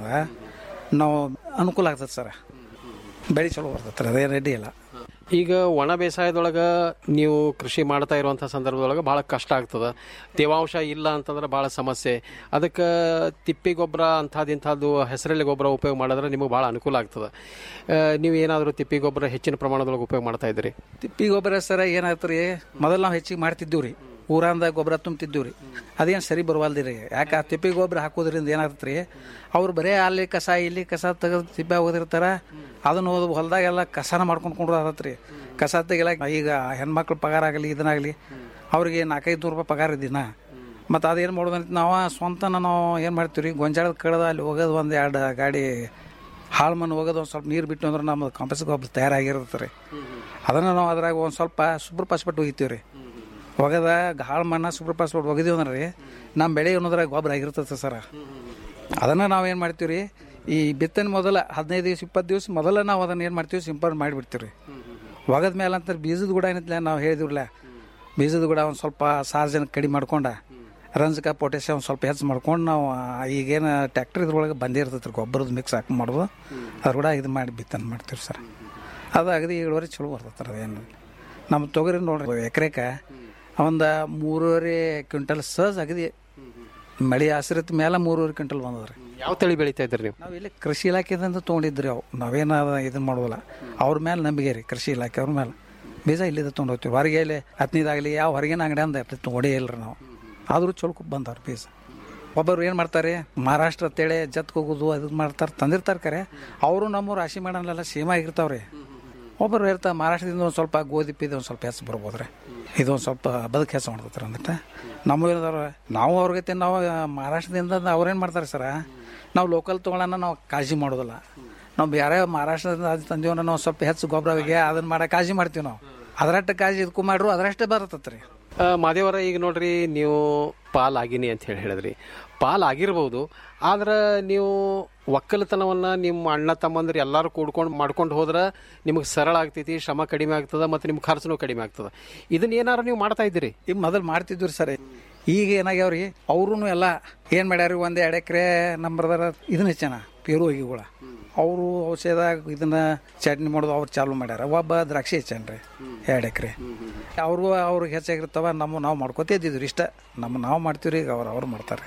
ನಾವು ಅನುಕೂಲ ಆಗ್ತದೆ ಸರ್ ಬೆಳೆ ಚಲೋ ಬರ್ತೈತೆ ರೀ ಅದೇನು ರೆಡಿ ಇಲ್ಲ ಈಗ ಒಣ ಬೇಸಾಯದೊಳಗೆ ನೀವು ಕೃಷಿ ಮಾಡ್ತಾ ಇರುವಂಥ ಸಂದರ್ಭದೊಳಗೆ ಭಾಳ ಕಷ್ಟ ಆಗ್ತದೆ ತೇವಾಂಶ ಇಲ್ಲ ಅಂತಂದ್ರೆ ಭಾಳ ಸಮಸ್ಯೆ ಅದಕ್ಕೆ ತಿಪ್ಪಿ ಗೊಬ್ಬರ ಅಂಥದ್ದು ಇಂಥದ್ದು ಹೆಸರಲ್ಲಿ ಗೊಬ್ಬರ ಉಪಯೋಗ ಮಾಡಿದ್ರೆ ನಿಮಗೆ ಭಾಳ ಅನುಕೂಲ ಆಗ್ತದೆ ಆ, ನೀವು ಏನಾದರೂ ತಿಪ್ಪಿ ಗೊಬ್ಬರ ಹೆಚ್ಚಿನ ಪ್ರಮಾಣದೊಳಗೆ ಉಪಯೋಗ ಮಾಡ್ತಾ ಇದ್ದೀರಿ ತಿಪ್ಪಿ ಗೊಬ್ಬರ ಸರ ಏನಾಯ್ತು ರೀ ಮೊದಲು ನಾವು ಹೆಚ್ಚಿಗೆ ಮಾಡ್ತಿದ್ದೀವಿ ರೀ ಊರಂದ ಗೊಬ್ಬರ ತುಂಬ್ತಿದ್ದೀವಿ ರೀ ಅದೇನು ಸರಿ ಬರವಲ್ದಿ ರೀ ಯಾಕೆ ಆ ತಿಪ್ಪಿ ಗೊಬ್ಬರ ಹಾಕೋದ್ರಿಂದ ಏನಾಗ್ತದೆ ರೀ ಅವ್ರು ಬರೀ ಅಲ್ಲಿ ಕಸ ಇಲ್ಲಿ ಕಸ ತೆಗೆದು ತಿಪ್ಪೆ ಹೋಗಿರ್ತಾರ ಅದನ್ನ ಹೋದ ಹೊಲದಾಗೆಲ್ಲ ಕಸನ ಮಾಡ್ಕೊಂಡು ಕೊಂಡು ಆಗತ್ತೆ ರೀ ಕಸ ತೆಗಿಲಾಕ ಈಗ ಹೆಣ್ಮಕ್ಳು ಪಗಾರ ಆಗಲಿ ಇದನ್ನಾಗಲಿ ಅವ್ರಿಗೆ ನಾಲ್ಕೈದು ನೂರು ರೂಪಾಯಿ ಪಗಾರ ದಿನ ಮತ್ತು ಅದೇನು ಮಾಡೋದಂತ ನಾವು ಸ್ವಂತನ ನಾವು ಏನು ಮಾಡ್ತೀವಿ ರೀ ಗೊಂಜಾಳದ ಕಳೆದ ಅಲ್ಲಿ ಹೋಗೋದು ಒಂದು ಎರಡು ಗಾಡಿ ಹಾಳು ಮಣ್ಣು ಹೋಗೋದು ಒಂದು ಸ್ವಲ್ಪ ನೀರು ಬಿಟ್ಟು ಅಂದ್ರೆ ನಮ್ಮದು ಕಾಂಪಸ್ ಗೊಬ್ಬರ ತಯಾರಾಗಿರುತ್ತೆ ರೀ ಅದನ್ನು ನಾವು ಅದ್ರಾಗ ಒಂದು ಸ್ವಲ್ಪ ಸೂಪರ್ ಪಾಸ್ಪೆಟ್ ಒಗಿತೀವಿ ರೀ ಒಗದ ಹಾಳು ಮಣ್ಣ ಸೂಪರ್ ಪಾಸ್ಪೆಟ್ ಒಗಿದೀವಿ ಅಂದ್ರೆ ರೀ ನಮ್ಮ ಬೆಳೆ ಅನ್ನೋದ್ರಾಗ ಗೊಬ್ಬರ ಆಗಿರ್ತದೆ ಸರ ಅದನ್ನು ನಾವು ಏನು ಮಾಡ್ತೀವಿ ರೀ ಈ ಬಿತ್ತನೆ ಮೊದಲ ಹದಿನೈದು ದಿವಸ ಇಪ್ಪತ್ತು ದಿವಸ ಮೊದಲ ನಾವು ಅದನ್ನು ಏನು ಮಾಡ್ತೀವಿ ಸಿಂಪಡಣೆ ಮಾಡಿಬಿಡ್ತೀವಿ ರೀ ಒಗದ ಮೇಲೆ ಅಂತ ಬೀಜದ ಗುಡ ಏನೈತಿಲ್ಲ ನಾವು ಹೇಳಿದಿವ್ರಲ್ಲ ಬೀಜದ ಗುಡ ಒಂದು ಸ್ವಲ್ಪ ಸಾರ್ವಜನಿಕ ಕಡಿಮೆ ಮಾಡ್ಕೊಂಡ ರಂಜಕ ಪೊಟ್ಯಾಸಿಯಂ ಒಂದು ಸ್ವಲ್ಪ ಹೆಚ್ಚು ಮಾಡ್ಕೊಂಡು ನಾವು ಆ, ಈಗೇನು ಟ್ಯಾಕ್ಟ್ರ್ ಇದ್ರೊಳಗೆ ಬಂದೇ ಇರ್ತೈತೆ ರೀ ಗೊಬ್ಬರದ ಮಿಕ್ಸ್ ಹಾಕಿ ಮಾಡೋದು ಅದ್ರ ಕೂಡ ಇದು ಮಾಡಿ ಬಿತ್ತನೆ ಮಾಡ್ತೀವಿ ಸರ್ ಅದು ಅಗದಿ ಇಳುವರಿ ಚಲೋ ಬರ್ತೈತೆ ರೀ ಅದೇನು ನಮ್ಮ ತೊಗರಿ ನೋಡ್ರಿ ಎಕರೆಕ ಒಂದು ಮೂರುವರೆ ಕ್ವಿಂಟಲ್ ಸಹಜ ಅಗದಿ ಮಳೆ ಆಶ್ರಿತ ಮೇಲೆ ಮೂರುವರೆ ಕ್ವಿಂಟಲ್ ಬಂದದ್ರಿ ಯಾವ ತಳಿ ಬೆಳೀತಾ ಇದ್ದೀರಿ ನೀವು ನಾವು ಇಲ್ಲಿ ಕೃಷಿ ಇಲಾಖೆದಿಂದ ತೊಗೊಂಡಿದ್ರಿ ಅವು ನಾವೇನ ಇದನ್ನ ಮಾಡೋದಿಲ್ಲ ಅವ್ರ ಮೇಲೆ ನಂಬಿಕೆ ರೀ ಕೃಷಿ ಇಲಾಖೆ ಅವ್ರ ಮೇಲೆ ಬೀಜ ಇಲ್ಲಿಂದ ತೊಗೊಂಡು ಹೋಗ್ತೀವಿ ಹೊರಗೆ ಇಲ್ಲಿ ಹತ್ತನೇದಾಗಲಿ ಯಾವ ಹೊರಗಿನ ಅಂಗಡಿ ಅಂದ ತೊಗೊಂಡೇ ಇಲ್ರಿ ನಾವು ಆದರೂ ಚಲೋ ಬಂದವ್ರು ಬೀಜ ಒಬ್ಬರು ಏನು ಮಾಡ್ತಾರೆ ಮಹಾರಾಷ್ಟ್ರ ಅಂತೇಳಿ ಜತ್ಗೆ ಹೋಗೋದು ಅದು ಮಾಡ್ತಾರೆ ತಂದಿರ್ತಾರೆ ಕರೆ ಅವರು ನಮ್ಮ ರಾಶಿ ಮಾಡೋಲ್ಲ ಸೇಮ್ ಆಗಿರ್ತಾವ್ರಿ ಒಬ್ಬರು ಇರ್ತಾರೆ ಮಹಾರಾಷ್ಟ್ರದಿಂದ ಒಂದು ಸ್ವಲ್ಪ ಗೋಧಿ ಪೀದಿ ಒಂದು ಸ್ವಲ್ಪ ಹೆಚ್ಚು ಬರ್ಬೋದು ರೀ ಇದೊಂದು ಸ್ವಲ್ಪ ಬದುಕು ಹೆಚ್ಚು ಮಾಡ್ತಾರೆ ಅಂದಿಟ್ಟು ನಮ್ಮ ಏನದವ್ರ ನಾವು ಅವ್ರಿಗೆ ನಾವು ಮಹಾರಾಷ್ಟ್ರದಿಂದ ಅವ್ರೇನು ಮಾಡ್ತಾರೆ ಸರ ನಾವು ಲೋಕಲ್ ತೊಗೊಳೋಣ ನಾವು ಕಾಳಜಿ ಮಾಡೋದಿಲ್ಲ ನಾವು ಬೇರೆ ಮಹಾರಾಷ್ಟ್ರದಿಂದ ಅದು ತಂದೀವನ್ನ ನಾವು ಸ್ವಲ್ಪ ಹೆಚ್ಚು ಗೊಬ್ಬರ ಹೋಗಿ ಅದನ್ನ ಮಾಡೋ ಕಾಳಜಿ ಮಾಡ್ತೀವಿ ನಾವು ಅದರಷ್ಟು ಕಾಳಜಿ ಇದಕ್ಕೂ ಮಾಡ್ರು ಅದರಷ್ಟೇ ಬರತ್ತತ್ರಿ ಆ, ಮಾದೇವರ ಈಗ ನೋಡ್ರಿ ನೀವು ಪಾಲ್ ಆಗಿನಿ ಅಂತ ಹೇಳಿ ಹೇಳಿದ್ರಿ ಪಾಲ್ ಆಗಿರ್ಬೋದು ಆದ್ರೆ ನೀವು ಒಕ್ಕಲತನವನ್ನ ನಿಮ್ಮ ಅಣ್ಣ ತಮ್ಮಂದ್ರೆ ಎಲ್ಲರೂ ಕೂಡ್ಕೊಂಡು ಮಾಡ್ಕೊಂಡು ಹೋದ್ರೆ ನಿಮಗೆ ಸರಳ ಆಗ್ತೈತಿ ಶ್ರಮ ಕಡಿಮೆ ಆಗ್ತದೆ ಮತ್ತು ನಿಮ್ಮ ಖರ್ಚುನೂ ಕಡಿಮೆ ಆಗ್ತದೆ ಇದನ್ನ ಏನಾರು ನೀವು ಮಾಡ್ತಾ ಇದ್ದೀರಿ ಈಗ ಮೊದಲು ಮಾಡ್ತಿದ್ವಿ ಸರ್ ಈಗ ಏನಾಗ್ಯಾವ್ರಿ ಅವ್ರೂ ಎಲ್ಲ ಏನು ಮಾಡ್ಯಾರ ಒಂದು ಎರಡು ಎಕರೆ ನಂಬರ್ದಾರ ಇದನ್ನ ಹೆಚ್ಚನ ಪೇರು ಹೋಗಿಗಳ ಅವರು ಔಷಧ ಇದನ್ನ ಚಟ್ನಿ ಮಾಡೋದು ಅವ್ರು ಚಾಲು ಮಾಡ್ಯಾರ ಒಬ್ಬ ದ್ರಾಕ್ಷಿ ಹೆಚ್ಚನ್ರಿ ಎರಡು ಎಕರೆ ಅವ್ರು ಅವ್ರಿಗೆ ಹೆಚ್ಚಾಗಿರ್ತಾವ ನಮ್ಮ ನಾವು ಮಾಡ್ಕೋತ ಇದ್ದಿದ್ರಿ ಇಷ್ಟ ನಮ್ಮ ನಾವು ಮಾಡ್ತೀವಿ ರೀ ಈಗ ಅವ್ರು ಅವ್ರು ಮಾಡ್ತಾರೆ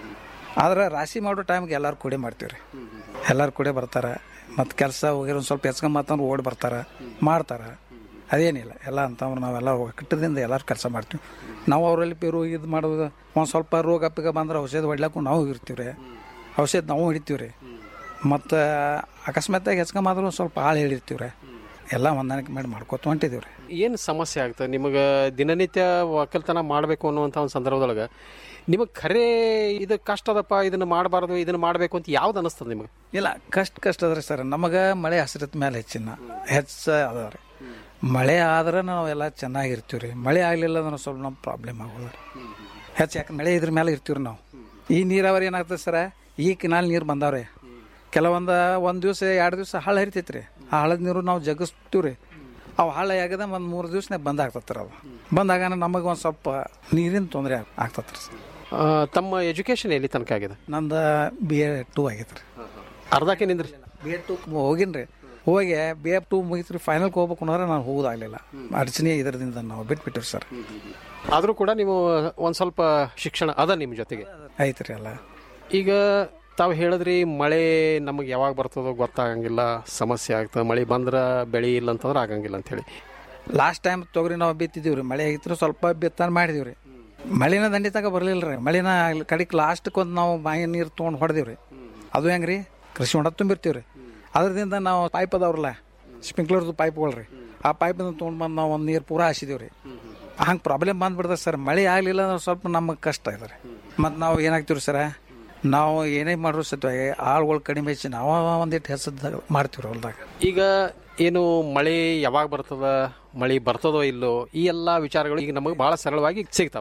ಆದ್ರೆ ರಾಶಿ ಮಾಡೋ ಟೈಮ್ಗೆ ಎಲ್ಲರೂ ಕೂಡಿ ಮಾಡ್ತೀವಿ ರೀ ಎಲ್ಲರೂ ಕೂಡಿ ಬರ್ತಾರೆ ಮತ್ತು ಕೆಲಸ ಹೋಗಿರೋ ಒಂದು ಸ್ವಲ್ಪ ಹೆಚ್ಕೊಂಬತ್ತಂದ್ರೆ ಓಡಿ ಬರ್ತಾರೆ ಮಾಡ್ತಾರೆ ಅದೇನಿಲ್ಲ ಎಲ್ಲ ಅಂತಂದ್ರೆ ನಾವೆಲ್ಲ ಕಟ್ಟದಿಂದ ಎಲ್ಲರೂ ಕೆಲಸ ಮಾಡ್ತೀವಿ ನಾವು ಅವರಲ್ಲಿ ಪೇರು ಇದು ಮಾಡೋದು ಒಂದು ಸ್ವಲ್ಪ ರೋಗ ಪಿಗ ಬಂದ್ರೆ ಔಷಧ ಹೊಡ್ಲಕ್ಕೂ ನಾವು ಇರ್ತೀವಿ ರೀ ಔಷಧ ನಾವು ಹಿಡಿತೀವಿ ರೀ ಮತ್ತು ಅಕಸ್ಮಾತಾಗಿ ಹೆಚ್ಕೊಂಬಂದ್ರೆ ಒಂದು ಸ್ವಲ್ಪ ಆಳು ಹೇಳಿರ್ತೀವಿ ರೀ ಎಲ್ಲ ಹೊಂದಾಣಿಕೆ ಮಾಡಿ ಮಾಡ್ಕೊತ ಹೊಂಟಿದ್ದೀವಿ ರೀ ಏನು ಸಮಸ್ಯೆ ಆಗ್ತದೆ ನಿಮಗೆ ದಿನನಿತ್ಯ ಒಕ್ಕಲ್ತನ ಮಾಡಬೇಕು ಅನ್ನುವಂಥ ಒಂದು ಸಂದರ್ಭದೊಳಗೆ ನಿಮಗೆ ಖರೇ ಇದು ಕಷ್ಟ ಅದಪ್ಪ ಇದನ್ನು ಮಾಡಬಾರ್ದು ಇದನ್ನು ಮಾಡಬೇಕು ಅಂತ ಯಾವ್ದು ಅನಿಸ್ತದೆ ನಿಮಗೆ ಇಲ್ಲ ಕಷ್ಟ ಕಷ್ಟ ಅದ್ರಿ ಸರ್ ನಮಗೆ ಮಳೆ ಹಸಿರತ್ ಮೇಲೆ ಹೆಚ್ಚಿನ ಹೆಚ್ಚ ಅದ ರೀ ಮಳೆ ಆದ್ರೆ ನಾವೆಲ್ಲ ಚೆನ್ನಾಗಿರ್ತೀವಿ ರೀ ಮಳೆ ಆಗಲಿಲ್ಲ ಅಂದ್ರೆ ಸ್ವಲ್ಪ ನಮ್ಮ ಪ್ರಾಬ್ಲಮ್ ಆಗೋದು ರೀ ಹೆಚ್ಚು ಯಾಕೆ ಮಳೆ ಇದ್ರ ಮೇಲೆ ಇರ್ತೀವಿ ರೀ ನಾವು ಈ ನೀರಾವರಿ ಏನಾಗ್ತದೆ ಸರ ಈ ಕಿನಾಲ್ ನೀರು ಬಂದಾವ್ರಿ ಕೆಲವೊಂದು ಒಂದು ದಿವಸ ಎರಡು ದಿವಸ ಹಳ್ಳ ಹರಿತೈತೆ ರೀ ಆ ಹಳ್ಳದ ನೀರು ನಾವು ಜಗಿಸ್ತೀವಿ ರೀ ಅವು ಹಳ್ಳ ಆಗದ ಒಂದು ಮೂರು ದಿವ್ಸನಾಗ ಬಂದ್ ಆಗ್ತತ್ರಿ ಅವು ಬಂದಾಗ ನಮಗೆ ಒಂದು ಸ್ವಲ್ಪ ನೀರಿನ ತೊಂದರೆ ಆಗ್ತತ್ರಿ ಸರ್ ಆ, ತಮ್ಮ ಎಜುಕೇಶನ್ ಎಲ್ಲಿ ತನಕ ಆಗಿದೆ ನಂದು ಬಿ ಎ ಟೂ ಆಗೈತೆ ರೀ ಅರ್ಧಕ್ಕೆ ನಿಂದ್ರಿ ಬಿ ಎಡ್ ಟು ಹೋಗಿನಿ ರೀ ಹೋಗಿ ಬಿ ಎಫ್ ಟು ಮುಗಿತ್ರಿ ಫೈನಲ್ಗೆ ಹೋಗ್ಬೇಕು ಅನ್ನೋದ್ರೆ ನಾನು ಹೋಗೋದಾಗಲಿಲ್ಲ ಅಡಚಣೆ ಇದರಿಂದ ನಾವು ಬಿಟ್ಬಿಟ್ಟಿವಿ ಸರ್ ಆದರೂ ಕೂಡ ನೀವು ಒಂದು ಸ್ವಲ್ಪ ಶಿಕ್ಷಣ ಅದ ನಿಮ್ಮ ಜೊತೆಗೆ ಐತೆ ರೀ ಎಲ್ಲ ಈಗ ತಾವು ಹೇಳಿದ್ರಿ ಮಳೆ ನಮಗೆ ಯಾವಾಗ ಬರ್ತದೋ ಗೊತ್ತಾಗಂಗಿಲ್ಲ ಸಮಸ್ಯೆ ಆಗ್ತದೆ ಮಳೆ ಬಂದ್ರೆ ಬೆಳೆ ಇಲ್ಲ ಅಂತಂದ್ರೆ ಆಗಂಗಿಲ್ಲ ಅಂತೇಳಿ ಲಾಸ್ಟ್ ಟೈಮ್ ತೊಗರಿ ನಾವು ಬಿತ್ತಿದ್ದೀವಿ ರೀ ಮಳೆ ಆಗಿತ್ತು ಸ್ವಲ್ಪ ಬಿತ್ತನೆ ಮಾಡಿದೀವಿ ರೀ ಮಳಿನ ದಂಡಿ ತಗ ಬರಲಿಲ್ಲ ರೀ ಮಳಿನ ಕಡೆಗೆ ಲಾಸ್ಟ್ಗೆ ಒಂದು ನಾವು ಬಾಯಿ ನೀರು ತೊಗೊಂಡು ಹೊಡೆದೀವಿ ರೀ ಅದು ಹೆಂಗೆ ರೀ ಕೃಷಿ ಹೊಂಡ ತುಂಬಿರ್ತೀವಿ ರೀ ಅದರಿಂದ ನಾವು ಪೈಪ್ ಅದಾವ್ರಲ್ಲ ಸ್ಪ್ರಿಂಕ್ಲರ್ದು ಪೈಪ್ಗಳು ರೀ ಆ ಪೈಪಿಂದ ತೊಗೊಂಡು ಬಂದು ನಾವು ಒಂದು ನೀರು ಪೂರಾ ಹಾಸಿದೀವಿ ರೀ ಹಂಗೆ ಪ್ರಾಬ್ಲಮ್ ಬಂದ್ಬಿಡ್ತದೆ ಸರ್ ಮಳೆ ಆಗಲಿಲ್ಲ ಅಂದ್ರೆ ಸ್ವಲ್ಪ ನಮಗೆ ಕಷ್ಟ ಇದೆ ರೀ ಮತ್ತು ನಾವು ಏನಾಗ್ತೀವಿ ಸರ ನಾವು ಏನೇ ಮಾಡ್ರು ಸತ್ವಾಗಿ ಆಳುಗಳು ಕಡಿಮೆ ಹೆಚ್ಚು ನಾವು ಒಂದಿಟ್ಟು ಹೆಸರು ಮಾಡ್ತೀವಿ ಹೊಲ್ದಾಗ ಈಗ ಏನು ಮಳೆ ಯಾವಾಗ ಬರ್ತದ ಮಳೆ ಬರ್ತದೋ ಇಲ್ಲೋ ಈ ಎಲ್ಲ ವಿಚಾರಗಳು ಈಗ ನಮಗೆ ಬಹಳ ಸರಳವಾಗಿ ಸಿಗ್ತಾವ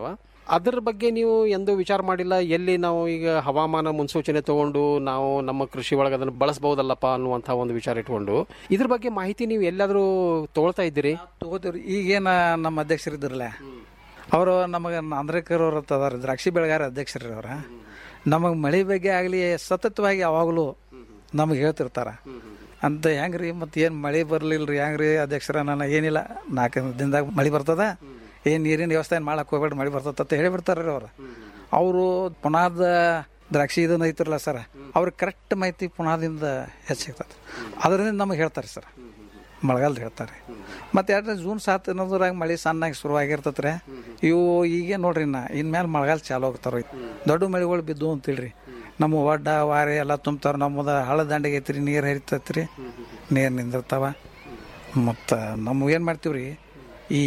ಅದರ ಬಗ್ಗೆ ನೀವು ಎಂದು ವಿಚಾರ ಮಾಡಿಲ್ಲ ಎಲ್ಲಿ ನಾವು ಈಗ ಹವಾಮಾನ ಮುನ್ಸೂಚನೆ ತಗೊಂಡು ನಾವು ನಮ್ಮ ಕೃಷಿ ಒಳಗೆ ಅದನ್ನು ಬಳಸಬಹುದಲ್ಲಪ್ಪ ಅನ್ನುವಂಥ ಒಂದು ವಿಚಾರ ಇಟ್ಕೊಂಡು ಇದ್ರ ಬಗ್ಗೆ ಮಾಹಿತಿ ನೀವು ಎಲ್ಲಾದರೂ ತಗೊಳ್ತಾ ಇದ್ದೀರಿ ತಗೋತೀವ್ರಿ ಈಗೇನ ನಮ್ಮ ಅಧ್ಯಕ್ಷರು ಇದ್ರಲ್ಲ ಅವರು ನಮಗೆ ನಾಂದ್ರೇಕರ್ ಅವ್ರ ಅದಾರ ದ್ರಾಕ್ಷಿ ಬೆಳೆಗಾರ ಅಧ್ಯಕ್ಷರು ಅವ್ರ ನಮಗೆ ಮಳೆ ಬಗ್ಗೆ ಆಗಲಿ ಸತತವಾಗಿ ಯಾವಾಗಲೂ ನಮಗೆ ಹೇಳ್ತಿರ್ತಾರ ಅಂತ ಹೆಂಗ್ರಿ ಮತ್ತೆ ಏನು ಮಳೆ ಬರಲಿಲ್ಲ ರೀ ಹೆಂಗ್ರಿ ಅಧ್ಯಕ್ಷರ ನಾನು ಏನಿಲ್ಲ ನಾಲ್ಕು ದಿನದಾಗ ಮಳೆ ಬರ್ತದ ಏನು ನೀರಿನ ವ್ಯವಸ್ಥೆ ಏನು ಮಾಡಕ್ಕೆ ಹೋಗ್ಬೇಡ್ರಿ ಮಳೆ ಬರ್ತದ ಅಂತ ಹೇಳಿಬಿಡ್ತಾರೆ ರೀ ಅವ್ರು ಅವರು ಪುನಾದ ದ್ರಾಕ್ಷಿ ಇದನ್ನ ಐತಿರಲ್ಲ ಸರ್ ಅವ್ರಿಗೆ ಕರೆಕ್ಟ್ ಮಾಹಿತಿ ಪುನಾದಿಂದ ಹೆಚ್ಚಾಗ್ತದೆ ಅದರಿಂದ ನಮಗೆ ಹೇಳ್ತಾರೆ ಸರ್ ಮಳೆಗಾಲದ ಹೇಳ್ತಾರೆ ಮತ್ತು ಎರಡು ಜೂನ್ ಸಾತ್ ಅನ್ನೋದ್ರಾಗ ಮಳೆ ಸಣ್ಣಾಗಿ ಶುರುವಾಗಿರ್ತೈತೆ ರೀ ಇವು ಈಗ ನೋಡ್ರಿ ನಾ ಇನ್ಮೇಲೆ ಮಳೆಗಾಲ ಚಾಲು ಆಗ್ತಾರ ದೊಡ್ಡ ಮಳೆಗಳು ಬಿದ್ದು ಅಂತೇಳ್ರಿ ನಮ್ಮ ಒಡ್ಡ ವಾರೆ ಎಲ್ಲ ತುಂಬ್ತಾರ ನಮ್ಮದ ಹಳ ದಂಡೆಗೆ ಐತ್ರಿ ನೀರು ಹರಿತೈತ್ರಿ ನೀರು ನಿಂದಿರ್ತಾವ ಮತ್ತು ನಮ್ಮ ಏನು ಮಾಡ್ತೀವಿ ರೀ ಈ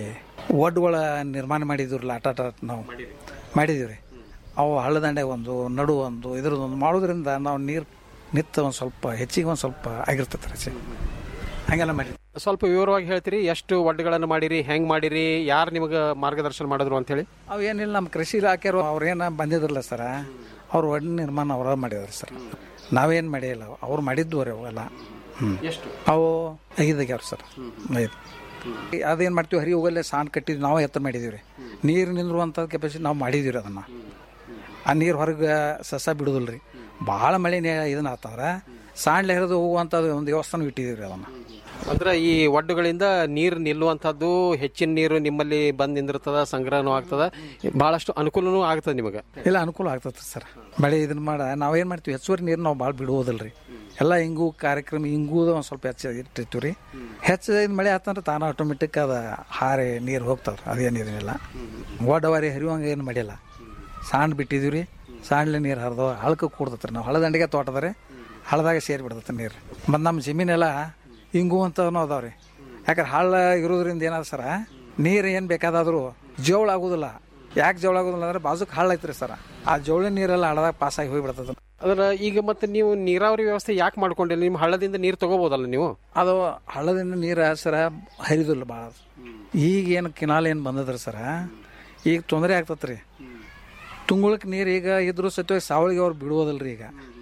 ಒಡ್ಡುಗಳ ನಿರ್ಮಾಣ ಮಾಡಿದ್ರಲ್ಲ ಆಟ ಆಟ ನಾವು ಮಾಡಿದೀವಿ ರೀ ಅವು ಹಳ್ಳದಂಡೆ ಒಂದು ನಡು ಒಂದು ಇದ್ರದ್ದೊಂದು ಮಾಡೋದ್ರಿಂದ ನಾವು ನೀರು ನಿತ್ತ ಒಂದು ಸ್ವಲ್ಪ ಹೆಚ್ಚಿಗೆ ಒಂದು ಸ್ವಲ್ಪ ಆಗಿರ್ತೈತೆ ರೀ ಹಂಗೆಲ್ಲ ಮಾಡಿ ಸ್ವಲ್ಪ ವಿವರವಾಗಿ ಹೇಳ್ತೀರಿ ಎಷ್ಟು ಒಡ್ಡುಗಳನ್ನು ಮಾಡಿರಿ ಹೆಂಗೆ ಮಾಡಿರಿ ಯಾರು ನಿಮಗೆ ಮಾರ್ಗದರ್ಶನ ಮಾಡಿದ್ರು ಅಂತೇಳಿ ಅವು ಏನಿಲ್ಲ ನಮ್ಮ ಕೃಷಿ ಇಲಾಖೆಯವರು ಅವ್ರೇನು ಬಂದಿದ್ರಲ್ಲ ಸರ್ ಅವ್ರು ಒಡ್ಡು ನಿರ್ಮಾಣ ಅವರ ಮಾಡಿದಾರೆ ಸರ್ ನಾವೇನು ಮಾಡಿಲ್ಲ ಅವ್ರು ಮಾಡಿದ್ದು ರೀ ಅವೆಲ್ಲ ಹ್ಞೂ ಎಷ್ಟು ಅವು ಐದು ಆಗ್ಯಾವ ಸರ್ ಐದು ಅದೇನು ಮಾಡ್ತೀವಿ ಹರಿ ಹೋಗಲ್ಲೇ ಸಾಣ್ ಕಟ್ಟಿದ್ವಿ ನಾವು ಎತ್ತರ ಮಾಡಿದೀವಿ ರೀ ನೀರು ನಿಂದ್ರುವಂಥ ಕೆಪಾಸಿಟಿ ನಾವು ಮಾಡಿದೀವಿ ರೀ ಅದನ್ನು ಆ ನೀರು ಹೊರಗೆ ಸಸ ಬಿಡೋದಿಲ್ಲ ರೀ ಭಾಳ ಮಳೆ ಇದನ್ನ ಆತಂದ್ರೆ ಸಾಣ್ಲೆ ಹರಿದು ಹೋಗುವಂಥದ್ದು ಒಂದು ದೇವಸ್ಥಾನ ಇಟ್ಟಿದ್ದೀವಿ ರೀ ಅದನ್ನು ಅಂದ್ರೆ ಈ ಒಡ್ಡುಗಳಿಂದ ನೀರು ನಿಲ್ಲುವಂಥದ್ದು ಹೆಚ್ಚಿನ ನೀರು ನಿಮ್ಮಲ್ಲಿ ಬಂದು ನಿಂದಿರ್ತದ ಸಂಗ್ರಹನೂ ಆಗ್ತದ ಬಹಳಷ್ಟು ಅನುಕೂಲನೂ ಆಗ್ತದೆ ನಿಮಗೆ ಇಲ್ಲ ಅನುಕೂಲ ಆಗ್ತದೆ ಸರ್ ಮಳೆ ಇದನ್ನ ಮಾಡ ನಾವೇನು ಮಾಡ್ತೀವಿ ಹೆಚ್ಚುವರಿ ನೀರು ನಾವು ಭಾಳ ಬಿಡುವುದಿಲ್ಲ ರೀ ಎಲ್ಲ ಹಿಂಗೂ ಕಾರ್ಯಕ್ರಮ ಹಿಂಗೂ ಒಂದು ಸ್ವಲ್ಪ ಹೆಚ್ಚು ಇಟ್ಟಿರ್ತೀವಿ ರೀ ಹೆಚ್ಚು ಇದು ಮಳೆ ಆತಂದ್ರೆ ತಾನು ಆಟೋಮೆಟಿಕ್ ಅದು ಹಾರೆ ನೀರು ಹೋಗ್ತದೆ ಅದೇನು ಇದನ್ನೆಲ್ಲ ಓಡವಾರಿ ಹರಿಯುವಂಗೆ ಏನು ಮಾಡಿಲ್ಲ ಸಾಂಡ್ ಬಿಟ್ಟಿದ್ದೀವಿ ರೀ ಸಾಂಡ್ಲೆ ನೀರು ಹರಿದು ಹಳಕ್ಕೆ ಕೂಡ್ತೈತೆ ರೀ ನಾವು ಹಳದಂಡಿಗೆ ತೋಟದ ರೀ ಹಳದಾಗ ಸೇರಿ ಬಿಡ್ತೈತೆ ನೀರು ಮತ್ತು ನಮ್ಮ ಜಮೀನೆಲ್ಲ ಹಿಂಗೂ ಅಂತನೂ ಅದಾವೆ ರೀ ಯಾಕಂದ್ರೆ ಹಳ್ಳ ಇರೋದ್ರಿಂದ ಏನಾದ ಸರ ನೀರು ಏನು ಬೇಕಾದಾದರೂ ಜೋಳ ಆಗೋದಿಲ್ಲ ಯಾಕೆ ಜೋಳ ಆಗೋದಿಲ್ಲ ಅಂದ್ರೆ ಬಾಜುಕ್ ಹಳ್ಳ ಐತ್ರಿ ಸರ ಆ ಜೋಳ ನೀರೆಲ್ಲ ಹಳ್ಳದಾಗ ಪಾಸಾಗಿ ಹೋಗಿಬಿಡ್ತದೆ ಅದರ ಈಗ ಮತ್ತೆ ನೀವು ನೀರಾವರಿ ವ್ಯವಸ್ಥೆ ಯಾಕೆ ಮಾಡ್ಕೊಂಡಿಲ್ಲ ನಿಮ್ಮ ಹಳ್ಳದಿಂದ ನೀರು ತಗೋಬೋದಲ್ಲ ನೀವು ಅದು ಹಳ್ಳದಿಂದ ನೀರು ಸರ ಹರಿದಿಲ್ಲ ಭಾಳ ಈಗ ಏನು ಕಿನಾಲ್ ಏನು ಬಂದದ್ರಿ ಸರ ಈಗ ತೊಂದರೆ ಆಗ್ತತ್ರಿ ತುಂಗುಳಕ್ಕೆ ನೀರು ಈಗ ಇದ್ರು ಸತ್ಯವಾಗಿ ಸಾವಳಿಗೆ ಅವ್ರು ಬಿಡುವುದಿಲ್ಲ ರೀ ಈಗ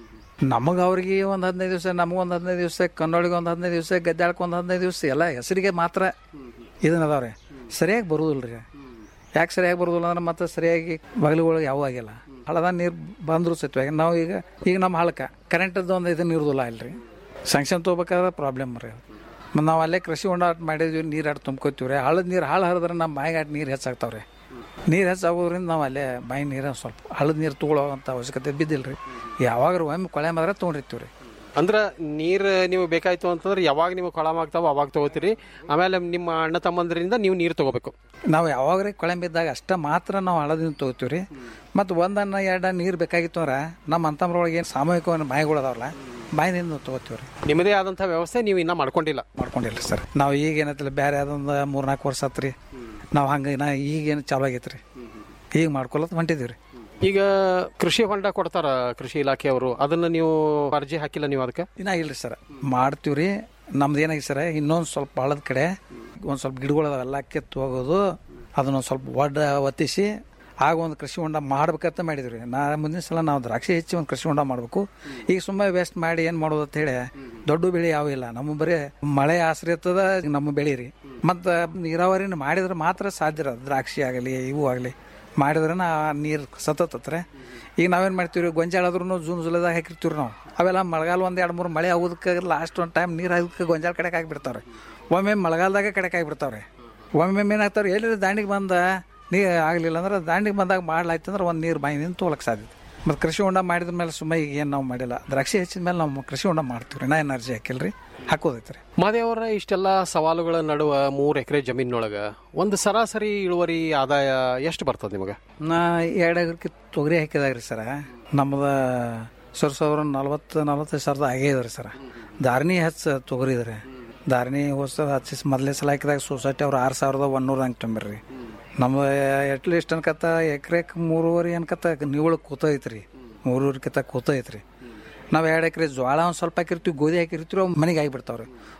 ನಮಗೆ ಅವ್ರಿಗೆ ಒಂದು ಹದಿನೈದು ದಿವಸ ನಮಗೆ ಒಂದು ಹದಿನೈದು ದಿವಸ ಕನ್ನಡಿಗೆ ಒಂದು ಹದಿನೈದು ದಿವಸ ಗದ್ದಾಳಕ್ಕೆ ಒಂದು ಹದಿನೈದು ದಿವಸ ಎಲ್ಲ ಹೆಸರಿಗೆ ಮಾತ್ರ ಇದನ್ನ ಅದಾವ್ರಿ ಸರಿಯಾಗಿ ಬರುವುದಿಲ್ಲ ರೀ ಯಾಕೆ ಸರಿಯಾಗಿ ಬರೋದಿಲ್ಲ ಅಂದ್ರೆ ಮತ್ತೆ ಸರಿಯಾಗಿ ಬಗಲುಗಳಿಗೆ ಯಾವ ಆಗಿಲ್ಲ ಹಳದ ನೀರು ಬಂದ್ರು ಸತ್ಯವಾಗಿ ನಾವು ಈಗ ಈಗ ನಮ್ಮ ಹಳಕ್ಕೆ ಕರೆಂಟದ್ದು ಒಂದು ಇದನ್ನ ಇರೋದಿಲ್ಲ ಅಲ್ರಿ ಸ್ಯಾಂಕ್ಷನ್ ತೊಗೋಬೇಕಾದ್ರೆ ಪ್ರಾಬ್ಲಮ್ ರೀ ಮತ್ತು ನಾವು ಅಲ್ಲೇ ಕೃಷಿ ಹೊಂಡ ಆಟ ಮಾಡಿದ್ವಿ ನೀರು ಆಟ ತುಂಬ್ಕೋತೀವಿ ರೀ ಹಳದ ನೀರು ಹಾಳು ಹರಿದ್ರೆ ನಮ್ಮ ಬಾಯಿಗೆ ಆಟ ನೀರು ಹೆಚ್ಚಾಗ್ತಾವ್ರಿ ನೀರು ಹೆಚ್ಚಾಗೋದ್ರಿಂದ ನಾವು ಅಲ್ಲೇ ಬಾಯಿ ನೀರು ಸ್ವಲ್ಪ ಹಳದ ನೀರು ತೊಗೊಳ್ಳೋವಂಥ ಅವಶ್ಯಕತೆ ಬಿದ್ದಿಲ್ಲ ರೀ ಯಾವಾಗ ಒಮ್ಮೆ ಕೊಳೆ ಮಾತ್ರ ತೊಗೊಂಡಿರ್ತೀವಿ ರೀ ಅಂದ್ರೆ ನೀರು ನೀವು ಬೇಕಾಯ್ತು ಅಂತಂದ್ರೆ ಯಾವಾಗ ನೀವು ಕೊಳಮ ಆಗ್ತಾವ ಅವಾಗ ತಗೋತೀರಿ ಆಮೇಲೆ ನಿಮ್ಮ ಅಣ್ಣ ತಮ್ಮಂದ್ರಿಂದ ನೀವು ನೀರು ತಗೋಬೇಕು ನಾವು ಯಾವಾಗ್ರಿ ಕೊಳೆ ಬಿದ್ದಾಗ ಅಷ್ಟ ಮಾತ್ರ ನಾವು ಹಳದಿಂದ ತೊಗೋತೀವಿ ರೀ ಮತ್ತು ಒಂದನ್ನ ಎರಡ ನೀರು ಬೇಕಾಗಿತ್ತು ಅಂದ್ರೆ ನಮ್ಮ ಅಂತಮ್ರೊಳಗೆ ಏನು ಸಾಮೂಹಿಕ ಬಾಯಿಗಳು ಅದಾವಲ್ಲ ಬಾಯಿನಿಂದ ತೊಗೋತೀವಿ ರೀ ನಿಮ್ಮದೇ ಆದಂಥ ವ್ಯವಸ್ಥೆ ನೀವು ಇನ್ನೂ ಮಾಡ್ಕೊಂಡಿಲ್ಲ ಮಾಡ್ಕೊಂಡಿಲ್ಲ ಸರ್ ನಾವು ಈಗ ಏನೈತಿಲ್ಲ ಬೇರೆ ಅದೊಂದು ಮೂರ್ನಾಲ್ಕು ವರ್ಷ ಆತ್ರಿ ನಾವು ಹಂಗೆ ನಾ ಈಗೇನು ಚಾಲು ಆಗೈತೆ ರೀ ಈಗ ಮಾಡ್ಕೊಳತ್ ಹೊಂಟಿದ್ದೀವಿ ರೀ ಈಗ ಕೃಷಿ ಹೊಂಡ ಕೊಡ್ತಾರ ಕೃಷಿ ಇಲಾಖೆಯವರು ಅದನ್ನ ನೀವು ಅರ್ಜಿ ಹಾಕಿಲ್ಲ ನೀವು ಅದಕ್ಕೆ ಇನ್ನ ಇಲ್ರಿ ಸರ್ ಮಾಡ್ತೀವಿ ರೀ ನಮ್ದು ಏನಾಗಿದೆ ಸರ್ ಇನ್ನೊಂದು ಸ್ವಲ್ಪ ಹಳದ ಕಡೆ ಒಂದು ಸ್ವಲ್ಪ ಗಿಡಗಳು ಅವೆಲ್ಲ ಕಿತ್ತು ಹೋಗೋದು ಅದನ್ನೊಂದು ಸ್ವಲ್ಪ ಒಡ್ಡ ಒತ್ತಿಸಿ ಆಗ ಒಂದು ಕೃಷಿ ಹೊಂಡ ಮಾಡ್ಬೇಕಂತ ಮಾಡಿದ್ವಿ ನಾ ಮುಂದಿನ ಸಲ ನಾವು ದ್ರಾಕ್ಷಿ ಹೆಚ್ಚಿ ಒಂದು ಕೃಷಿ ಹೊಂಡ ಮಾಡಬೇಕು ಈಗ ಸುಮ್ಮನೆ ವೇಸ್ಟ್ ಮಾಡಿ ಏನು ಮಾಡೋದು ಅಂತ ಹೇಳಿ ದೊಡ್ಡ ಬೆಳೆ ಯಾವ ಇಲ್ಲ ನಮ್ಮ ಬರೀ ಮಳೆ ಆಶ್ರಯತದ ನಮ್ಮ ಬೆಳೆ ರೀ ಮತ್ತು ನೀರಾವರಿನ ಮಾಡಿದ್ರೆ ಮಾತ್ರ ಸಾಧ್ಯ ಇರೋದು ದ್ರಾಕ್ಷಿ ಆಗಲಿ ಇವು ಆಗಲಿ ಮಾಡಿದ್ರೆ ನೀರು ಸತತತ್ರೆ ಈಗ ನಾವೇನು ಮಾಡ್ತೀವಿ ಗೊಂಜಾಳ ಆದ್ರೂ ಜೂನ್ ಜುಲೈದಾಗ ಹಾಕಿರ್ತೀವಿ ನಾವು ಅವೆಲ್ಲ ಮಳೆಗಾಲ ಒಂದು ಎರಡು ಮೂರು ಮಳೆ ಆಗೋದಕ್ಕೆ ಲಾಸ್ಟ್ ಒಂದು ಟೈಮ್ ನೀರು ಅದಕ್ಕೆ ಗೊಂಜಾಳ ಕಡೆಗೆ ಆಗಿಬಿಡ್ತಾವ್ರೆ ಒಮ್ಮೆ ಮಳೆಗಾಲದಾಗ ಕಡೆಗೆ ಆಗಿಬಿಡ್ತಾವ್ರೆ ಒಮ್ಮೆ ಏನಾಗ್ತಾವ್ರೆ ಎಲ್ಲಿ ದಾಂಡಿಗೆ ಬಂದ ನೀರು ಆಗಲಿಲ್ಲ ಅಂದ್ರೆ ದಾಂಡಿಗೆ ಬಂದಾಗ ಮಾಡ್ಲಾಯ್ತು ಅಂದ್ರೆ ಒಂದು ನೀರು ಬಾಯಿ ನಿಂತು ತೊಗೊಳಕ್ಕೆ ಸಾಧ್ಯತೆ ಮತ್ತು ಕೃಷಿ ಹೊಂಡ ಮಾಡಿದ ಮೇಲೆ ಸುಮ್ಮ ಈಗ ಏನು ನಾವು ಮಾಡಿಲ್ಲ ದ್ರಾಕ್ಷಿ ಹೆಚ್ಚಿದ ಮೇಲೆ ನಾವು ಕೃಷಿ ಹೊಂಡ ಮಾಡ್ತೀವಿ ರೀ ನಾ ಎನರ್ಜಿ ಹಾಕಿಲ್ರಿ ಹಾಕೋದೈತೆ ರೀ ಮಾದೇವರ ಇಷ್ಟೆಲ್ಲ ಸವಾಲುಗಳ ನಡುವ ಮೂರು ಎಕರೆ ಜಮೀನೊಳಗೆ ಒಂದು ಸರಾಸರಿ ಇಳುವರಿ ಆದಾಯ ಎಷ್ಟು ಬರ್ತದೆ ನಿಮಗೆ ನಾ ಎರಡು ಎಕರೆ ತೊಗರಿ ಹಾಕಿದಾಗ ರೀ ಸರ ನಮ್ಮದು ಸರ್ ಸಾವಿರ ನಲ್ವತ್ತು ನಲ್ವತ್ತೈದು ಸಾವಿರದ ಆಗೇ ಇದ್ರಿ ಸರ ಧಾರಣಿ ಹೆಚ್ಚು ತೊಗರಿ ಇದ್ರಿ ಧಾರಣಿ ಹೋದ ಹಚ್ಚಿ ಮೊದಲೇ ಸಲ ಹಾಕಿದಾಗ ಸೊಸೈಟಿ ಅವ್ರು ಆರು ಸಾವಿರದ ಒನ್ನೂರ ಹಂಗೆ ತುಂಬಿರಿ ನಮ್ಮ ಎಟ್ಲೀಸ್ಟ್ ಅನ್ಕತ್ತ ಎಕರೆಕ್ ಮೂರುವರೆ ಅನ್ಕತ್ತ ನಿವಳು ಕೂತೈತೆ ರೀ ಮೂರುವರೆ ಕಿತ್ತ ಕೂತೈತೆ ರೀ ನಾವು ಎರಡು ಎಕರೆ ಜೋಳ ಒಂದು ಸ್ವಲ್ಪ ಹಾಕಿರ್ತೀವಿ ಗೋಧಿ ಹಾಕಿರ್ತೀವಿ ಅವು ಮನೆಗೆ ಆಗಿಬಿಡ್ತಾವೆ ರೀ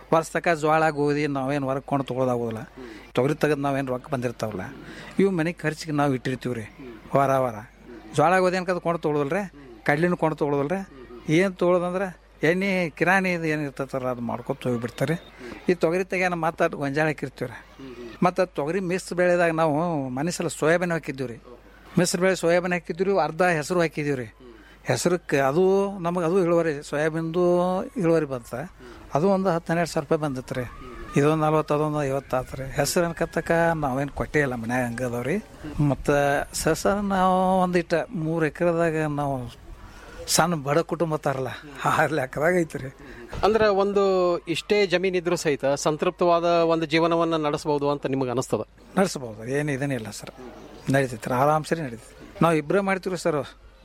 ವರ್ಷ ತಕ ಜೋಳ ಗೋಧಿ ನಾವೇನು ಹೊರಗೆ ಕೊಂಡು ತೊಗೊಳೋದಾಗೋದಿಲ್ಲ ತೊಗರಿ ತೆಗೆದು ನಾವೇನು ರೊಕ್ಕ ಬಂದಿರ್ತಾವಲ್ಲ ಇವು ಮನೆಗೆ ಖರ್ಚಿಗೆ ನಾವು ಇಟ್ಟಿರ್ತೀವಿ ರೀ ವಾರ ವಾರ ಜೋಳ ಗೋಧಿ ಅನ್ಕದು ಕೊಂಡು ತೊಗೊಳೋದಿಲ್ಲ ಕಡ್ಲಿನೂ ಕೊಂಡು ತೊಗೊಳೋದಿಲ್ಲ ಏನು ತೊಗೊಳೋದಂದ್ರೆ ಎಣ್ಣೆ ಕಿರಾಣಿ ಇದು ಏನು ಇರ್ತೈತಲ್ಲ ಅದು ಮಾಡ್ಕೊತ ಹೋಗಿಬಿಡ್ತಾರೆ ಈ ತೊಗರಿ ತೆಗ್ಯಾನ ಮಾತಾಡಿ ಗೊಂಜಾಳ ಹಾಕಿರ್ತೀವಿ ರೀ ಮತ್ತು ತೊಗರಿ ಮಿಕ್ಸ್ ಬೆಳೆದಾಗ ನಾವು ಮನಸ್ಸಲ್ಲ ಸೋಯಾಬೀನ್ ಹಾಕಿದ್ದೀವಿ ರೀ ಮಿಶ್ರ ಬೆಳೆ ಸೋಯಾಬೀನ್ ಹಾಕಿದ್ದೀವಿ ರೀ ಅರ್ಧ ಹೆಸರು ಹಾಕಿದ್ದೀವಿ ರೀ ಹೆಸರಕ್ಕೆ ಅದು ನಮಗೆ ಅದು ಇಳುವರಿ ಸೋಯಾಬೀನ್ದು ಇಳುವರಿ ಬಂತ ಅದು ಒಂದು ಹತ್ತು ಹನ್ನೆರಡು ಸಾವಿರ ರೂಪಾಯಿ ಬಂದಿತ್ತು ರೀ ಇದೊಂದು ನಲ್ವತ್ತು ಅದೊಂದು ಐವತ್ತು ಆತು ರೀ ಹೆಸರು ಅನ್ಕತ್ತಕ ನಾವೇನು ಕೊಟ್ಟೇ ಇಲ್ಲ ಮನ್ಯಾಗ ಹಂಗೆ ಅದಾವ ರೀ ಮತ್ತು ಸಸ ನಾವು ಒಂದಿಟ್ಟು ಮೂರು ಎಕರೆದಾಗ ನಾವು ಸಣ್ಣ ಬಡ ಕುಟುಂಬ ತಾರಲ್ಲ ಆ ಲೆಕ್ಕದಾಗ ಐತಿ ರೀ ಅಂದ್ರೆ ಒಂದು ಇಷ್ಟೇ ಜಮೀನಿದ್ರು ಸಹಿತ ಸಂತೃಪ್ತವಾದ ಒಂದು ಜೀವನವನ್ನ ನಡೆಸಬಹುದು ಅಂತ ನಿಮಗೆ ಅನಿಸ್ತದ ನಡೆಸ್ಬೋದು ಏನು ಇದೇನಿಲ್ಲ ಸರ್ ನಡೀತೈತೆ ರೀ ಆರಾಮ್ ಸರಿ ನಡೀತೈತೆ ನಾವು ಇಬ್ಬರೇ ಮಾಡ್ತೀವಿ ಸರ್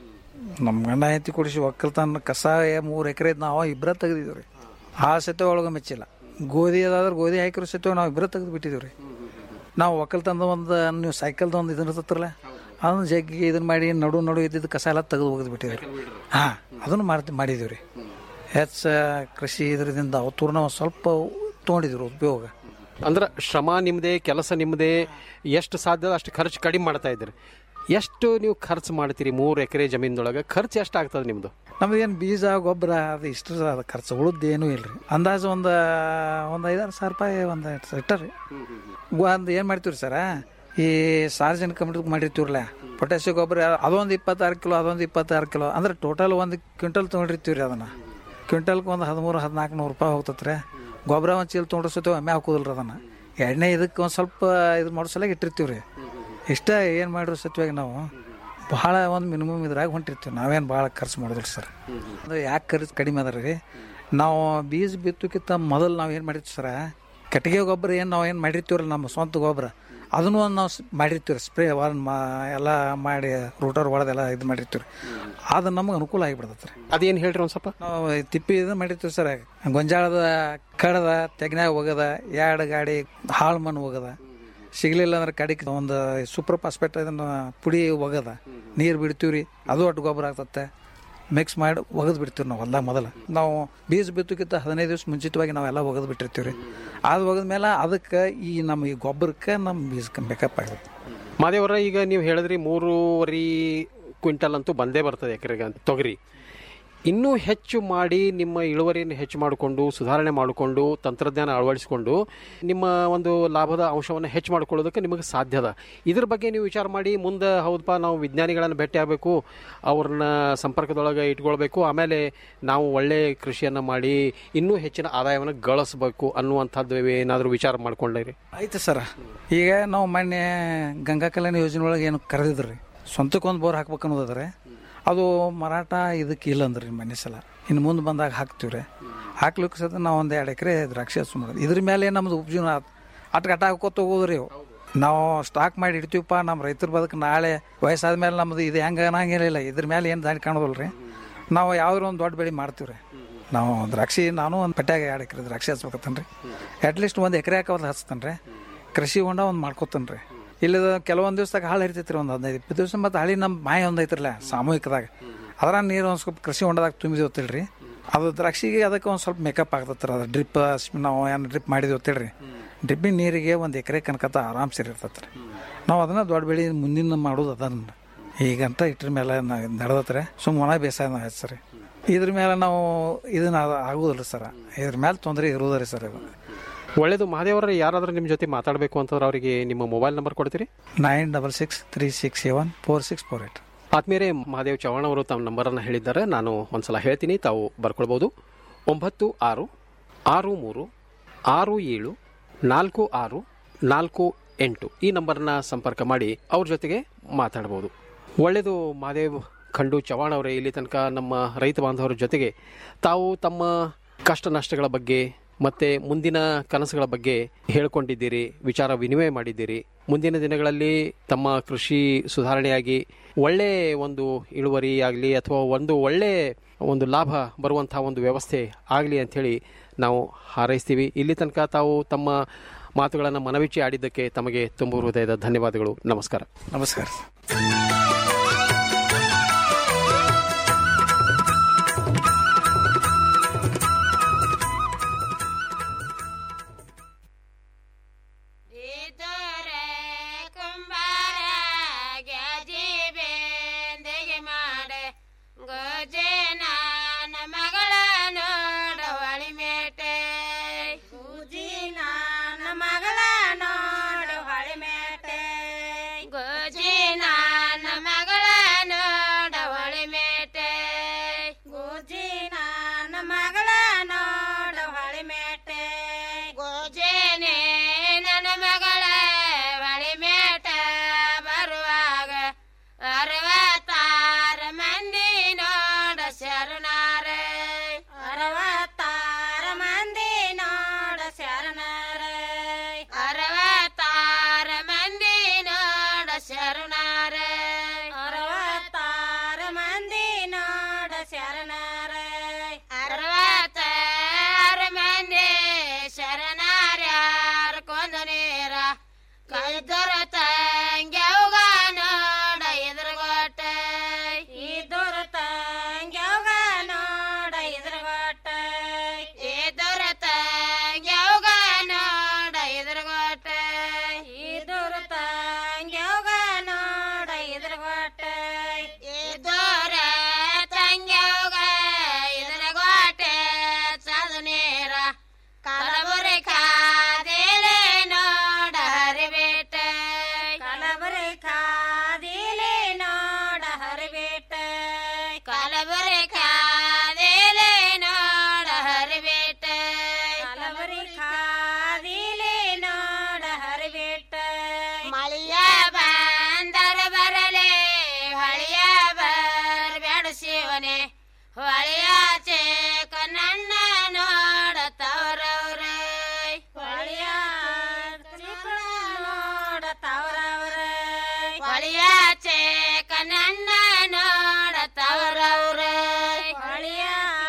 ನಮ್ಮ ಗಂಡ ಹೆಂಡತಿ ಕೊಡಿಸಿ ಒಕ್ಕಲ್ತನ ಕಸ ಮೂರು ಎಕರೆ ನಾವು ಇಬ್ಬರೇ ತೆಗ್ದಿದ್ದೀವಿ ರೀ ಆ ಸತ್ಯ ಒಳಗೆ ಮೆಚ್ಚಿಲ್ಲ ಗೋಧಿ ಅದಾದ್ರೆ ಗೋಧಿ ಹಾಕಿರೋ ಸತ್ಯ ನಾವು ಇಬ್ಬರೇ ತೆಗೆದು ಬಿಟ್ಟಿದ್ದೀವಿ ರೀ ನಾವು ಒಕ್ಕಲ್ತನದ ಒಂದು ನೀವು ಸೈಕಲ್ದ ಒಂದು ಇದನ್ನ ಇರ್ತತ್ರಲ್ಲ ಅದನ್ನ ಜಗ್ಗಿ ಇದನ್ನ ಮಾಡಿ ನಡು ನಡು ಇದ್ದಿದ್ದು ಕಸ ಎಲ್ಲ ತೆಗೆದು ಒಗೆದು ಬಿಟ್ಟಿದ್ದೀವಿ ರೀ ಹಾಂ ಅದನ್ನು ಮಾಡ್ತಿ ಮಾಡಿದ್ದೀವಿ ರೀ ಹೆಚ್ಚ ಕೃಷಿ ಇದರಿಂದ ಅವತೂರ್ಣ ಒಂದು ಸ್ವಲ್ಪ ತೊಗೊಂಡಿದ್ರು ಉಪಯೋಗ ಅಂದ್ರೆ ಶ್ರಮ ನಿಮ್ಮದೇ ಕೆಲಸ ನಿಮ್ಮದೇ ಎಷ್ಟು ಸಾಧ್ಯ ಅಷ್ಟು ಖರ್ಚು ಕಡಿಮೆ ಮಾಡ್ತಾ ಇದ್ದೀರಿ ಎಷ್ಟು ನೀವು ಖರ್ಚು ಮಾಡ್ತೀರಿ ಮೂರು ಎಕರೆ ಜಮೀನದೊಳಗೆ ಖರ್ಚು ಎಷ್ಟು ಆಗ್ತದೆ ನಿಮ್ಮದು ನಮ್ದು ಏನು ಬೀಜ ಗೊಬ್ಬರ ಅದು ಇಷ್ಟು ಅದು ಖರ್ಚು ಉಳಿದು ಏನೂ ಇಲ್ಲ ರೀ ಅಂದಾಜು ಒಂದು ಒಂದು ಐದಾರು ಸಾವಿರ ರೂಪಾಯಿ ಒಂದು ಇಟ್ಟರಿ ಒಂದು ಏನು ಮಾಡ್ತೀವಿ ಸರ ಈ ಸಾರ್ವಜನಿಕ ಕಮಿಟಿಗೆ ಮಾಡಿರ್ತೀವ್ರಲ್ಲ ಪೊಟ್ಯಾಸಿಯಂ ಗೊಬ್ಬರ ಅದೊಂದು ಇಪ್ಪತ್ತಾರು ಕಿಲೋ ಅದೊಂದು ಇಪ್ಪತ್ತಾರು ಕಿಲೋ ಅಂದ್ರೆ ಟೋಟಲ್ ಒಂದು ಕ್ವಿಂಟಲ್ ತೊಗೊಂಡಿರ್ತೀವಿ ರೀ ಅದನ್ನು ಕ್ವಿಂಟಲ್ಗೆ ಒಂದು ಹದಿಮೂರು ಹದಿನಾಲ್ಕು ನೂರು ರೂಪಾಯಿ ಹೋಗ್ತತ್ರಿ ರೀ ಗೊಬ್ಬರ ಒಂದು ಚೀಲ ತೊಗೊಂಡಿರ್ಸೋತೇವೆ ಒಮ್ಮೆ ಹಾಕೋದಿಲ್ಲ ರೀ ಅದನ್ನು ಎಣ್ಣೆ ಇದಕ್ಕೆ ಒಂದು ಸ್ವಲ್ಪ ಇದು ಮಾಡೋ ಸಲ ಇಟ್ಟಿರ್ತೀವಿ ರೀ ಇಷ್ಟ ಏನು ಮಾಡಿರೋ ಸತ್ಯವಾಗಿ ನಾವು ಭಾಳ ಒಂದು ಮಿನಿಮಮ್ ಇದ್ರಾಗ ಹೊಂಟಿರ್ತೀವಿ ನಾವೇನು ಭಾಳ ಖರ್ಚು ಮಾಡೋದಿಲ್ಲ ಸರ್ ಅದು ಯಾಕೆ ಖರ್ಚು ಕಡಿಮೆ ಅದ ರೀ ನಾವು ಬೀಜ ಬಿತ್ತೋಕ್ಕಿಂತ ಮೊದಲು ನಾವು ಏನು ಮಾಡಿರ್ತೀವಿ ಸರ ಕಟ್ಟಿಗೆ ಗೊಬ್ಬರ ಏನು ನಾವು ಏನು ಮಾಡಿರ್ತೀವ್ರಲ್ಲ ನಮ್ಮ ಸ್ವಂತ ಗೊಬ್ಬರ ಅದನ್ನು ಒಂದು ನಾವು ಸ್- ಮಾಡಿರ್ತೀವಿ ಸ್ಪ್ರೇ ಒಂದು ಮಾ ಎಲ್ಲ ಮಾಡಿ ರೂಟರ್ ಒಳದೆಲ್ಲ ಇದು ಮಾಡಿರ್ತೀವಿ ಅದು ನಮಗೆ ಅನುಕೂಲ ಆಗಿಬಿಡ್ತೈತೆ ರೀ ಅದೇನು ಹೇಳ್ರಿ ಒಂದು ಸ್ವಲ್ಪ ನಾವು ತಿಪ್ಪಿ ಇದು ಮಾಡಿರ್ತೀವಿ ಸರ್ ಗೊಂಜಾಳದ ಕಡದ ತೆಗ್ನ್ಯಾಗ ಹೋಗದ ಎರಡು ಗಾಡಿ ಹಾಳು ಮಣ್ಣು ಹೋಗದ ಸಿಗ್ಲಿಲ್ಲ ಅಂದ್ರೆ ಕಡಿಗೆ ಒಂದು ಸೂಪರ್ ಫಾಸ್ಫೇಟ್ ಇದನ್ನು ಪುಡಿ ಒಗದ ನೀರು ಬಿಡ್ತೀವಿ ರೀ ಅದು ಒಟ್ಟು ಗೊಬ್ಬರ ಆಗ್ತತ್ತೆ ಮಿಕ್ಸ್ ಮಾಡಿ ಒಗದು ಬಿಡ್ತೀವಿ ನಾವು ಹೊಲ್ದಾಗ ಮೊದಲು ನಾವು ಬೀಜ ಬಿತ್ತೋಕ್ಕಿಂತ ಹದಿನೈದು ದಿವಸ ಮುಂಚಿತವಾಗಿ ನಾವೆಲ್ಲ ಒಗದು ಬಿಟ್ಟಿರ್ತೀವಿ ರೀ ಅದು ಒಗದ ಮೇಲೆ ಅದಕ್ಕೆ ಈ ನಮ್ಮ ಈ ಗೊಬ್ಬರಕ್ಕೆ ನಮ್ಮ ಬೀಜಕ್ಕೆ ಬೇಕಪ್ ಆಗುತ್ತೆ ಮಾದೇವರ ಈಗ ನೀವು ಹೇಳಿದ್ರಿ ಮೂರುವರೆ ಕ್ವಿಂಟಲ್ ಅಂತೂ ಬಂದೇ ಬರ್ತದೆ ಎಕರೆಗೆ ಅಂತ ತೊಗರಿ ಇನ್ನೂ ಹೆಚ್ಚು ಮಾಡಿ ನಿಮ್ಮ ಇಳುವರಿಯನ್ನು ಹೆಚ್ಚು ಮಾಡಿಕೊಂಡು ಸುಧಾರಣೆ ಮಾಡಿಕೊಂಡು ತಂತ್ರಜ್ಞಾನ ಅಳವಡಿಸಿಕೊಂಡು ನಿಮ್ಮ ಒಂದು ಲಾಭದ ಅಂಶವನ್ನು ಹೆಚ್ಚು ಮಾಡ್ಕೊಳ್ಳೋದಕ್ಕೆ ನಿಮಗೆ ಸಾಧ್ಯ ಅದ ಇದ್ರ ಬಗ್ಗೆ ನೀವು ವಿಚಾರ ಮಾಡಿ ಮುಂದೆ ಹೌದಪ್ಪ ನಾವು ವಿಜ್ಞಾನಿಗಳನ್ನು ಭೇಟಿ ಆಗಬೇಕು ಅವ್ರನ್ನ ಸಂಪರ್ಕದೊಳಗೆ ಇಟ್ಕೊಳ್ಬೇಕು ಆಮೇಲೆ ನಾವು ಒಳ್ಳೆ ಕೃಷಿಯನ್ನು ಮಾಡಿ ಇನ್ನೂ ಹೆಚ್ಚಿನ ಆದಾಯವನ್ನು ಗಳಿಸ್ಬೇಕು ಅನ್ನುವಂಥದ್ದು ಏನಾದರೂ ವಿಚಾರ ಮಾಡ್ಕೊಂಡ್ರಿ ಆಯ್ತು ಸರ ಈಗ ನಾವು ಮೊನ್ನೆ ಗಂಗಾ ಕಲ್ಯಾಣ ಯೋಜನೆ ಒಳಗೆ ಏನು ಕರೆದಿದ್ರಿ ಸ್ವಂತಕ್ಕೆ ಒಂದು ಬೋರ್ ಹಾಕ್ಬೇಕು ಅನ್ನೋದಾದ್ರೆ ಅದು ಮರಾಠ ಇದಕ್ಕೆ ಇಲ್ಲ ಅಂದ್ರಿ ಮನೆ ಸಲ ಇನ್ನು ಮುಂದೆ ಬಂದಾಗ ಹಾಕ್ತೀವಿ ರೀ ಹಾಕ್ಲಿಕ್ಕೆ ಸದ ನಾವು ಒಂದು ಎರಡು ಎಕರೆ ದ್ರಾಕ್ಷಿ ಹಚ್ಚು ಮಾಡೋದು ಇದ್ರ ಮೇಲೆ ನಮ್ದು ಉಪಜೀವನ ಅಟ್ ಗಟ್ಟ ಹಾಕೋತ ಹೋಗೋದ್ರಿ ಇವು ನಾವು ಸ್ಟಾಕ್ ಮಾಡಿ ಇಡ್ತೀವಪ್ಪ ನಮ್ಮ ರೈತರ ಬದುಕು ನಾಳೆ ವಯಸ್ಸಾದ ಮೇಲೆ ನಮ್ದು ಇದು ಹೆಂಗೆ ಅನ್ನಂಗಿಲ್ಲ ಇದ್ರ ಮೇಲೆ ಏನು ದಾಡಿ ಕಾಣೋದಲ್ಲ ರೀ ನಾವು ಯಾವ್ದಾರು ಒಂದು ದೊಡ್ಡ ಬೆಳೆ ಮಾಡ್ತೀವಿ ರೀ ನಾವು ದ್ರಾಕ್ಷಿ ನಾನು ಒಂದು ಪಟ್ಯಾಗ ಎರಡು ಎಕರೆ ದ್ರಾಕ್ಷಿ ಹಚ್ಬೇಕತ್ತೇನೆ ರೀ ಅಟ್ಲೀಸ್ಟ್ ಒಂದು ಎಕರೆ ಹಾಕೋದು ಹಚ್ತಾನೆ ರೀ ಕೃಷಿ ಹೊಂಡ ಒಂದು ಮಾಡ್ಕೊತಾನೆ ರೀ ಇಲ್ಲದ ಕೆಲವೊಂದು ದಿವಸದಾಗ ಹಾಳು ಇರ್ತೈತಿ ರೀ ಒಂದು ಹದಿನೈದು ಇಪ್ಪತ್ತು ದಿವಸ ಮತ್ತು ಹಳಿ ನಮ್ಮ ಮಾಯ ಒಂದು ಐತ್ರಲ್ಲ ಸಾಮೂಹಿಕದಾಗ ಅದ್ರ ನೀರು ಒಂದು ಸ್ವಲ್ಪ ಕೃಷಿ ಹೊಂಡದಾಗ ತುಂಬಿದ್ವಿ ಗೊತ್ತಿಲ್ರಿ ಅದು ದ್ರಾಕ್ಷಿಗೆ ಅದಕ್ಕೆ ಒಂದು ಸ್ವಲ್ಪ ಮೇಕಪ್ ಆಗ್ತತ್ತೆ ರೀ ಅದು ಡ್ರಿಪ್ ನಾವು ಏನು ಡ್ರಿಪ್ ಮಾಡಿದ್ವಿ ಗೊತ್ತಿಲ್ರಿ ಡ್ರಿಪ್ಪಿನ ನೀರಿಗೆ ಒಂದು ಎಕರೆ ಕನಕತ್ತ ಆರಾಮ್ ಸೇರಿ ಇರ್ತೈತೆ ರೀ ನಾವು ಅದನ್ನ ದೊಡ್ಡ ಬೆಳೆ ಮುಂದಿನ ಮಾಡೋದು ಅದನ್ನ ಈಗಂತ ಇಟ್ರ ಮೇಲೆ ನಡೆದತ್ರೆ ಸುಮ್ಮ ಒಣ ಬೇಸಾಯ ನಾವು ಹೆಚ್ಚರಿ ಇದ್ರ ಮೇಲೆ ನಾವು ಇದನ್ನ ಆಗುದಿಲ್ಲ ಸರ್ ಇದ್ರ ಮೇಲೆ ತೊಂದರೆ ಇರುವುದ್ರಿ ಸರ್ ಇದು ಒಳ್ಳೇದು ಮಹಾದೇವರ ಯಾರಾದರೂ ನಿಮ್ಮ ಜೊತೆ ಮಾತಾಡಬೇಕು ಅಂತಂದ್ರೆ ಅವರಿಗೆ ನಿಮ್ಮ ಮೊಬೈಲ್ ನಂಬರ್ ಕೊಡ್ತೀರಿ nine double six three six seven four six four eight ಆತ್ಮೀಯರೇ ಮಹಾದೇವ್ ಚವ್ಹಾಣ್ ಅವರು ತಮ್ಮ ನಂಬರನ್ನು ಹೇಳಿದ್ದಾರೆ ನಾನು ಒಂದ್ಸಲ ಹೇಳ್ತೀನಿ ತಾವು ಬರ್ಕೊಳ್ಬೋದು ಒಂಬತ್ತು ಆರು ಆರು ಮೂರು ಆರು ಏಳು ನಾಲ್ಕು ಆರು ನಾಲ್ಕು ಎಂಟು ಈ ನಂಬರ್ನ ಸಂಪರ್ಕ ಮಾಡಿ ಅವ್ರ ಜೊತೆಗೆ ಮಾತಾಡ್ಬೋದು ಒಳ್ಳೆಯದು ಮಹಾದೇವ್ ಖಂಡು ಚವ್ಹಾಣ್ ಅವರೇ ಇಲ್ಲಿ ತನಕ ನಮ್ಮ ರೈತ ಬಾಂಧವರ ಜೊತೆಗೆ ತಾವು ತಮ್ಮ ಕಷ್ಟ ನಷ್ಟಗಳ ಬಗ್ಗೆ ಮತ್ತೆ ಮುಂದಿನ ಕನಸುಗಳ ಬಗ್ಗೆ ಹೇಳ್ಕೊಂಡಿದ್ದೀರಿ ವಿಚಾರ ವಿನಿಮಯ ಮಾಡಿದ್ದೀರಿ ಮುಂದಿನ ದಿನಗಳಲ್ಲಿ ತಮ್ಮ ಕೃಷಿ ಸುಧಾರಣೆಯಾಗಿ ಒಳ್ಳೆ ಒಂದು ಇಳುವರಿ ಆಗಲಿ ಅಥವಾ ಒಂದು ಒಳ್ಳೆ ಒಂದು ಲಾಭ ಬರುವಂತಹ ಒಂದು ವ್ಯವಸ್ಥೆ ಆಗಲಿ ಅಂಥೇಳಿ ನಾವು ಹಾರೈಸ್ತೀವಿ ಇಲ್ಲಿ ತನಕ ತಾವು ತಮ್ಮ ಮಾತುಗಳನ್ನು ಮನವಿಚ್ಚಿ ಆಡಿದ್ದಕ್ಕೆ ತಮಗೆ ತುಂಬ ಹೃದಯದ ಧನ್ಯವಾದಗಳು ನಮಸ್ಕಾರ ನಮಸ್ಕಾರ ಗೋಜಿನ ಮಗಳ ನೋಡ ಹೊಳಿ ಮೇಟೆ ಗೋಜಿನ ಮಗಳ ನೋಡ ಹೊಳಿ ಮೇಟೆ ಗೋಜೇನೆ ನನ್ನ ಮಗಳ ಹೊಳಿ ಮೇಟ ಬರುವಾಗ ಅರವತ್ತಾರ ಮಂದಿ ನೋಡ ಶರಣಾರ ಅರವತ್ತಾರ ಮಂದಿ ನೋಡ ಶರಣಾರ ಅರವತ್ತಾರ ಮಂದಿ ನೋಡ ಶರಣಾರ ಅರವತ್ತಾರ ಮಂದಿ ನೋಡ ಶರಣಾರ ಅರವತ್ತಾರ ಮಂದಿ ಶರಣಾರ್ಯಾರ ಕೊಂದ ನೀರ ಕೈದೊರ ತಂಗ್ಯವ್ಗ ನೋಡ ಎದುರುಗೋಟ ಇದೊರ ತಂಗ್ಯವ್ಗ ನೋಡ ಎದುರುಗೋಟ ಇದೊರ ತಂಗ್ಯವ್ಗ ನೋಡ ಎದುರುಗೋಟ ಇದೊರ ತಂಗ್ಯವ್ಗ ನೋಡ ಎದುರುಗೋಟ ಇದೊರ ತಂಗ್ಯವ್ಗ ಎದುರುಗೋಟ ಚದ ನೀರ ಕಲಬುರಿ ಕಾದೇಲೆ ನೋಡ ಹರಿಬೇಟ ಕಲಬುರಿ ಕಾದೇಲೆ ನೋಡ ಹರಿಬೇಟ ಕಲಬುರಿ ಕಾದೇಲೆ ನೋಡ ಹರಿಬೇಟ ಕಲಬುರಿ ಕಾದೇಲೆ ನೋಡ ಹರಿಬೇಟ ಮಳಿಯ ಬಂದರ ಬರಲೆ ಹೊಳಿಯ ಬರ್ಬೇಡ ಶಿವನೇ ಹೊಳೆಯಾಚೆ ಕನ್ನಣ್ಣ ನೋಡ ತವರವ್ರ ಹೊಳೆಯ ನೋಡ ತವರವ್ರ ಹೊಳೆಯಾಚೆ ಕನ್ನಣ್ಣ ನೋಡ ತವರವ್ರ ಹೊಳೆಯ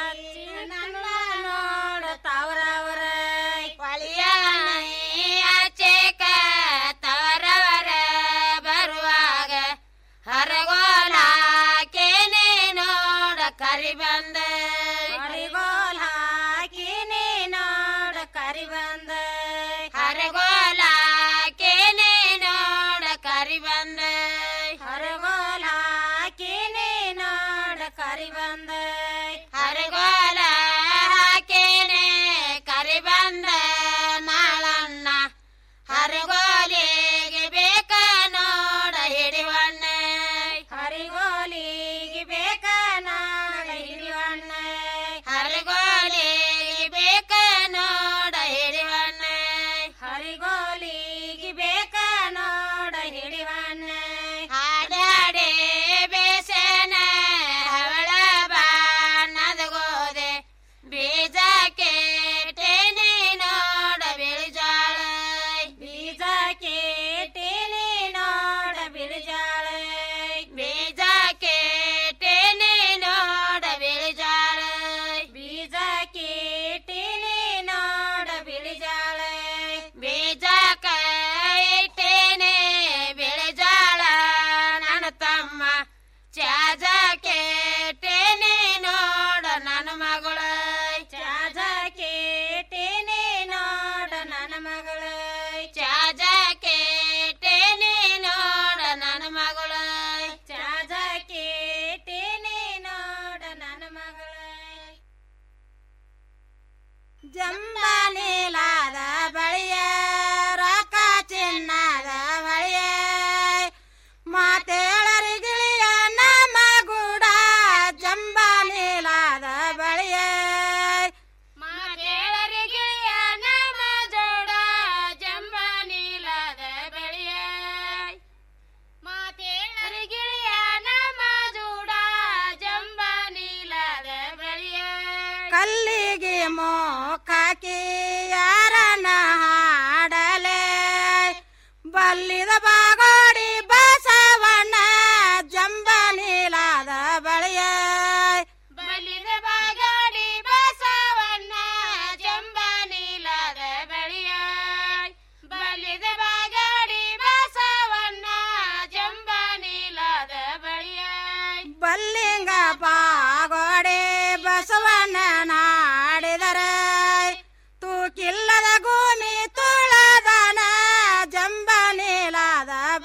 ನೋಡ ತವರವ್ರ ಹೊಳೆಯ ಆಚೆ ತವರವರ ಬರುವಾಗ ಹರಗೋಲ ಕೇನೆ ನೋಡ ಕರಿ ಬಂದ ಹರಿಗೋಲ ಹಾಕಿನಿ ನೋಡ ಕರಿ ಬಂದ ಹರಗೋಲ ಕೇನೆ ನೋಡ ಕರಿ ಬಂದ ಹರಗೋಲ ಹಾಕಿನಿ ನೋಡ ಕರಿ ಬಂದ ಹರಗೋಲ ಹಾಕಿನಿ ಕರಿ ಬಂದ ನಾಳಣ್ಣ ಹರಗೋಲಿಗೆ ಬೇಕ ನೋಡ ಹಿಡಿವಣ್ಣ ಹರಿಗೋಲಿಗೆ ಬೇಕ ನೋಡ ಹಿಡಿವಣ್ಣ ಹರಿಗೋಲಿಗೆ ಬೇಕ ನೋಡ ಹಿಡಿವಣ್ಣ ಹರಿಗೋಲಿಗೆ ಬೇಕ ನೋಡ ಹಿಡಿವಣ್ಣ ಹಾಡಾಡೆ ಬೇಸನ ಹವಳ ಬಾಣದ ಗೋದೆ ಬೀಜ ಕೇಟೇನಿ ನೋಡ ಬಿಳಿಜಾಳ ಬೀಜ ಕೇಟೇನಿ ನೋಡ ಬಿಳಿಜಾಳ ಬೀಜ ಕೇಟೇನಿ ನೋಡ ಬಿಳಿಜಾಳ ಬೀಜ ಕೇಟೇನಿ ನೋಡ ಬಿಳಿಜಾಳ ಬೀಜ ಕೈಟೇನೆ ಬಿಳಿಜಾಳ ನನ್ನ ತಮ್ಮ ಚಾಜ ಕೇಟೇನಿ ನೋಡ ನನ್ನ ಮಗಳ ಚಾಜ ಕೇಟೇನಿ ನೋಡ ನನ್ನ ಮಗಳ ಚಾಜ ಕೇಟೇನಿ ನೋಡ ನನ್ನ ಮಗಳ ಚಾಜ ಕೇಟೇನಿ ನೋಡ ನನ್ನ ಮಗಳ ಜಂಬಾಲೀಲಾದ ಬಳಿಯ ರೊಕ್ಕ ಚಿನ್ನದ ಬಳಿಯ ಮಾತೇಳರಿ ಗಿಳಿಯ ನಮ್ಮ ಗೂಡ ಜಂಬಾಲೀಲಾದ ಬಳಿಯ ಮಾತೇಳರಿ ಗಿಳಿಯ ನಮ್ಮ ಜೋಡ ಜಂಬಾಲೀಲಾದ ಬಳಿಯ ಮಾತೇಳರಿ ಗಿಳಿಯ ನಮ್ಮ ಜೋಡ ಜಂಬಾಲೀಲಾದ ಬಳಿಯ ಕಲ್ಲಿಗೆ ಮೋಕಾಕಿ ಯಾರನ್ನ ಹಾಡಲೆ ಬಲ್ಲಿದ ಬಾಗೋಡಿ ಬಸವಣ್ಣ ಜಂಬನೀಲಾದ ಬಳಿಯ ಬಲ್ಲಿದ ಬಾಗೋಡಿ ಬಸವಣ್ಣ ಜಂಬನೀಲಾದ ಬಳಿಯ ಬಲ್ಲಿದ ಬಾಗೋಡಿ ಬಸವಣ್ಣ ಜಂಬನೀಲಾದ ಬಳಿಯ ಬಲ್ಲಿಂಗ ಪಾಗೋಡೆ ಬಸವಣ್ಣ ನಾಡಿದರೆ ತೂಕಿಲ್ಲದ ಭೂಮಿ ತುಳದನ ಜಂಬನೀಲಾದ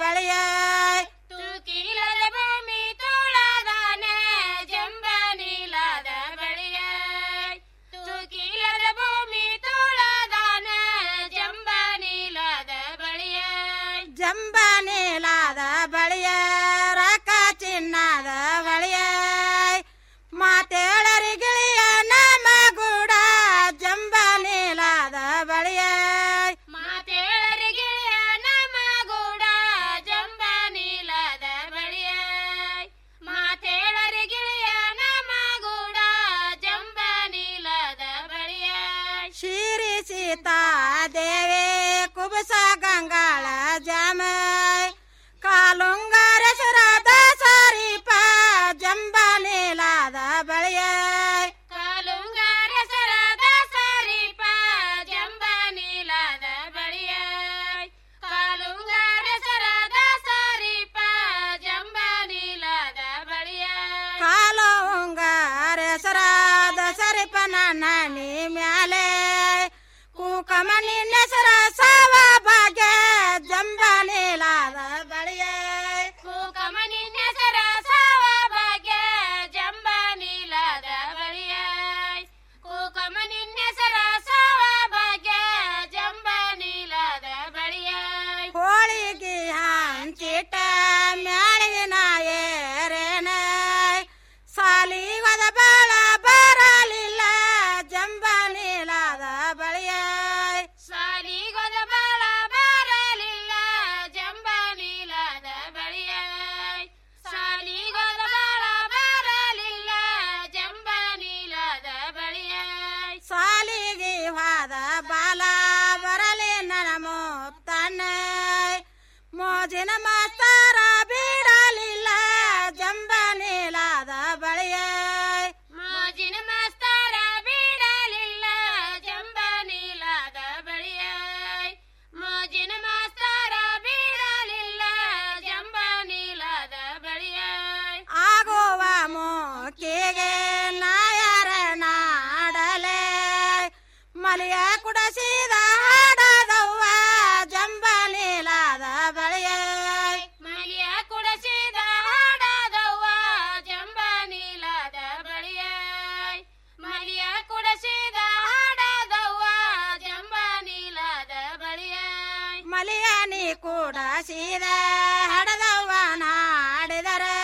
ಮಂಚಿಟ್ಟ ಮ್ಯಾಳಿನ ಏರೇನ ಸಾಲಿಗದ ಬಾಳ ಬರಲಿಲ್ಲ ಜಂಬ ನೀಲಾದ ಬಳಿಯ ಸಾಲಿಗದ ಬಾಳ ಬರಲಿಲ್ಲ ಜಂಬ ನೀಲಾದ ಬಳಿಯ ಸಾಲಿಗದ ಬಾಳ ಬರಲಿಲ್ಲ ಜಂಬ ನೀಲಾದ ಬಳಿಯ ಸಾಲಿಗೆ ಹಾದ ಬಾಲ ಬರಲಿ ನನ್ನ ಮುತ್ತಣ್ಣ ಮೋಜಿನ ಮಾಸ್ತರ ಬಿಡಲಿಲ್ಲ ಜಂಬ ನೀಲಾದ ಬಳಿಯ ಮೋಜಿನ ಮಾಸ್ತರ ಬಿಡಲಿಲ್ಲ ಜಂಬ ನೀಲಾದ ಬಳಿಯ ಮೋಜಿನ ಮಾಸ್ತರ ಬಿಡಲಿಲ್ಲ ಜಂಬ ನೀಲಾದ ಬಳಿಯ ಆಗುವ ಮೋಕೆಗೆ ನಾಯರ ನಾಡಲೆ ಮಲಿಯ ಕುಡಸಿದ ಹಾಡದವ್ವ ಜಂಬ ನೀಲಾದ ಬಳಿಯ ಮಲಿಯ ಕುಡಸಿದ ಹಾಡದವ್ವ ಜಂಬ ನೀಲಾದ ಬಳಿಯ ಮಲಿಯ ಕುಡಸಿದ ಹಾಡದವ್ವ ಜಂಬ ನೀಲಾದ ಬಳಿಯ ಮಲಿಯ ನೀ ಕೂಡಸಿದ ಹಡದವ್ವ ನಾಡಿದರೆ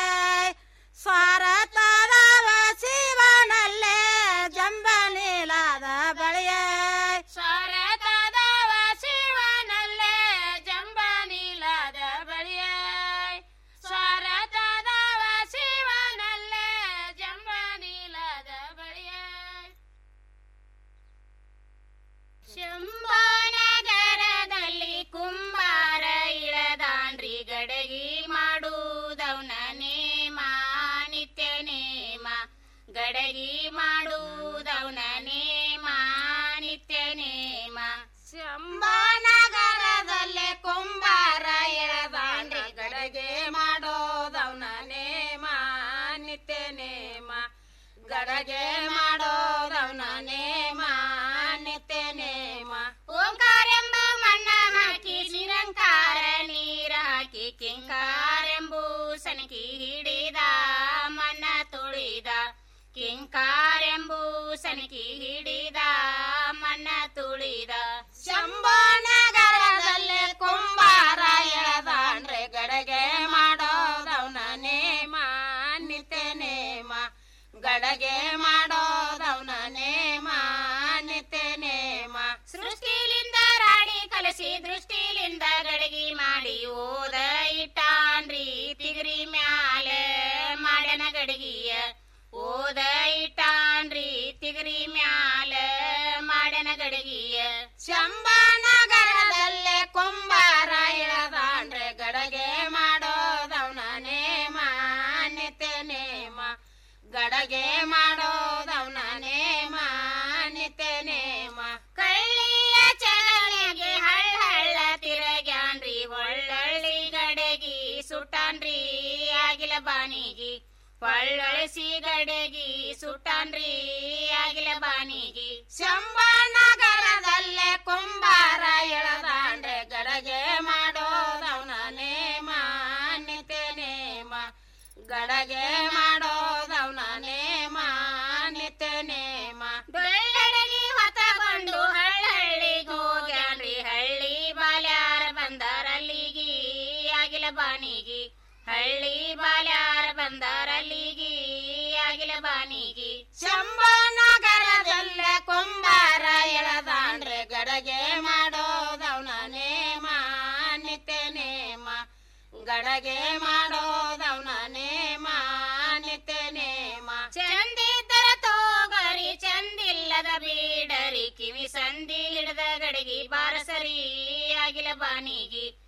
ಸ್ವಾರತದವ ಶಿವನಲ್ಲೇ ಜಂಬ ನೀಲಾದ ಬಳಿಯ ಸ್ವಾರತದವ ಶಿವನಲ್ಲೇ ಜಂಬ ನೀಲಾದ ಬಳಿಯ ಸ್ವಾರತದವ ಶಿವನಲ್ಲೇ ಜಂಬ ನೀಲಾದ ಬಳಿಯ ಶಂಭನಗರದಲ್ಲಿ ಕುಂಬಾರ ಇಳದಾಂಡ್ರಿ ಗಡಗಿ ಮಾಡುವುದವನ ನೇಮ ನಿತ್ಯ ನೇಮ ಗಡಗಿ ಮಾಡುವುದವನ ನೇಮ ನಿತ್ಯ ನೇಮ ಶಂಭನಗರದಲ್ಲೇ ಕುಂಬಾರ ಇಳದಾಂಡ್ರಿ ಗಡಗೆ ಮಾಡೋದವನ ನೇಮ ನಿತ್ಯ ನೇಮ ಗಡಗೆ ಮಾಡೋದವನ ನೇಮ ನಿತ್ಯ ನೇಮ ಓಂಕಾರೆಂಬ ಮಣ್ಣ ಹಾಕಿ ನಿರಂಕಾರ ನೀರ ಹಾಕಿ ಕಿಂಕಾರೆಂಬು ಸನಕಿ ಹಿಡಿದ ಮಣ್ಣ ತುಳಿದ ಕಿಂಕಾರೆಂಬು ಸನಕಿ ಹಿಡಿದ ಮಣ್ಣ ತುಳಿದ ಶಂಭನಗರದಲ್ಲೇ ಕುಂಬಾರ ಎಳದಾಂಡ್ರೆ ಗಡಗೆ ಮಾಡೋದವನ ನೇಮ ನಿತ್ಯ ನೇಮ ಗಡಗೆ ಮಾಡೋದವನ ನೇಮ ನಿತ್ಯ ನೇಮ ಸೃಷ್ಟಿಲಿಂದ ರಾಣಿ ಕಲಸಿ ದೃಷ್ಟಿಲಿಂದ ಗಡಗಿ ಮಾಡಿ ಓದ ಇಟ್ಟಾನ್ರಿ ತಿಗರಿ ಮ್ಯಾಲೆ ಮಾಡ್ಯನ ಗಡಗಿಯ ಓದ ಇಟ್ಟಾನ್ರಿ ತಿಗರಿ ಮ್ಯಾಲೆ ಮಾಡ್ಯನ ಗಡಗಿಯ ಶಂಭನಗರದಲ್ಲೇ ಕುಂಬಾರ ಇಳದಾಂಡ್ರೆ ಗಡಗೆ ಮಾಡೋದವನ ನೇಮ ನಿತ್ಯ ನೇಮ ಗಡಗೆ ಮಾಡೋದವನ ನೇಮ ನಿತ್ಯ ನೇಮ ಕಳ್ಳಿಯ ಚರಣಿಗೆ ಹಳ್ಳ ಹಳ್ಳ ತಿರಗ್ಯಾನ್ರಿ ಒಳ್ಳಳ್ಳಿ ಗಡಗಿ ಸುಟ್ಟಾನ್ರಿ ಆಗಿಲ ಬಾನಿಗಿ ಹೊಳ್ಳೊಳಸಿ ಗಡಗಿ ಸುಟ್ಟಾನ್ರಿ ಆಗಿಲ ಬಾನಿಗಿ ಶಂಭನಗರದಲ್ಲೇ ಕುಂಬಾರ ಎಳದಾಂಡ್ರೆ ಗಡಗೆ ಮಾಡೋದವನ ನೇಮ ನಿತ್ಯ ನೇಮ ಗಡಗೆ ಮಾಡೋದವನ ನೇಮ ನಿತ್ಯ ನೇಮ ಬೆಳ್ಳಡಗಿ ಹೊತ್ತಕೊಂಡು ಹಳ್ಳಹಳ್ಳಿಗೆ ಹೋಗ್ಯಾನ್ರಿ ಹಳ್ಳಿ ಬಾಲ್ಯಾರ ಬಂದರಲ್ಲಿಗಿ ಆಗಿಲ ಬಾನಿಗಿ ಹಳ್ಳಿ ಬಾಲ್ಯಾರ ಬಂದರಲ್ಲಿಗಿ ಆಗಿಲ ಬಾನಿಗಿ ಶಂಭನಗರದಲ್ಲ ಕುಂಬಾರ ಎಳದಾಂಡ್ರೆ ಗಡಗೆ ಮಾಡೋದವನ ನೇಮ ನಿತ್ಯ ನೇಮ ಗಡಗೆ ಮಾಡೋದವನ ನೇಮ ನಿತ್ಯ ನೇಮ ಚಂದಿದ್ದರ ತೋಗರಿ ಚಂದಿಲ್ಲದ ಬೀಡರಿ ಕಿವಿ ಸಂದಿ ಹಿಡ್ದ ಗಡಗಿ ಬಾರಸರಿ ಆಗಿಲ ಬಾನಿಗಿ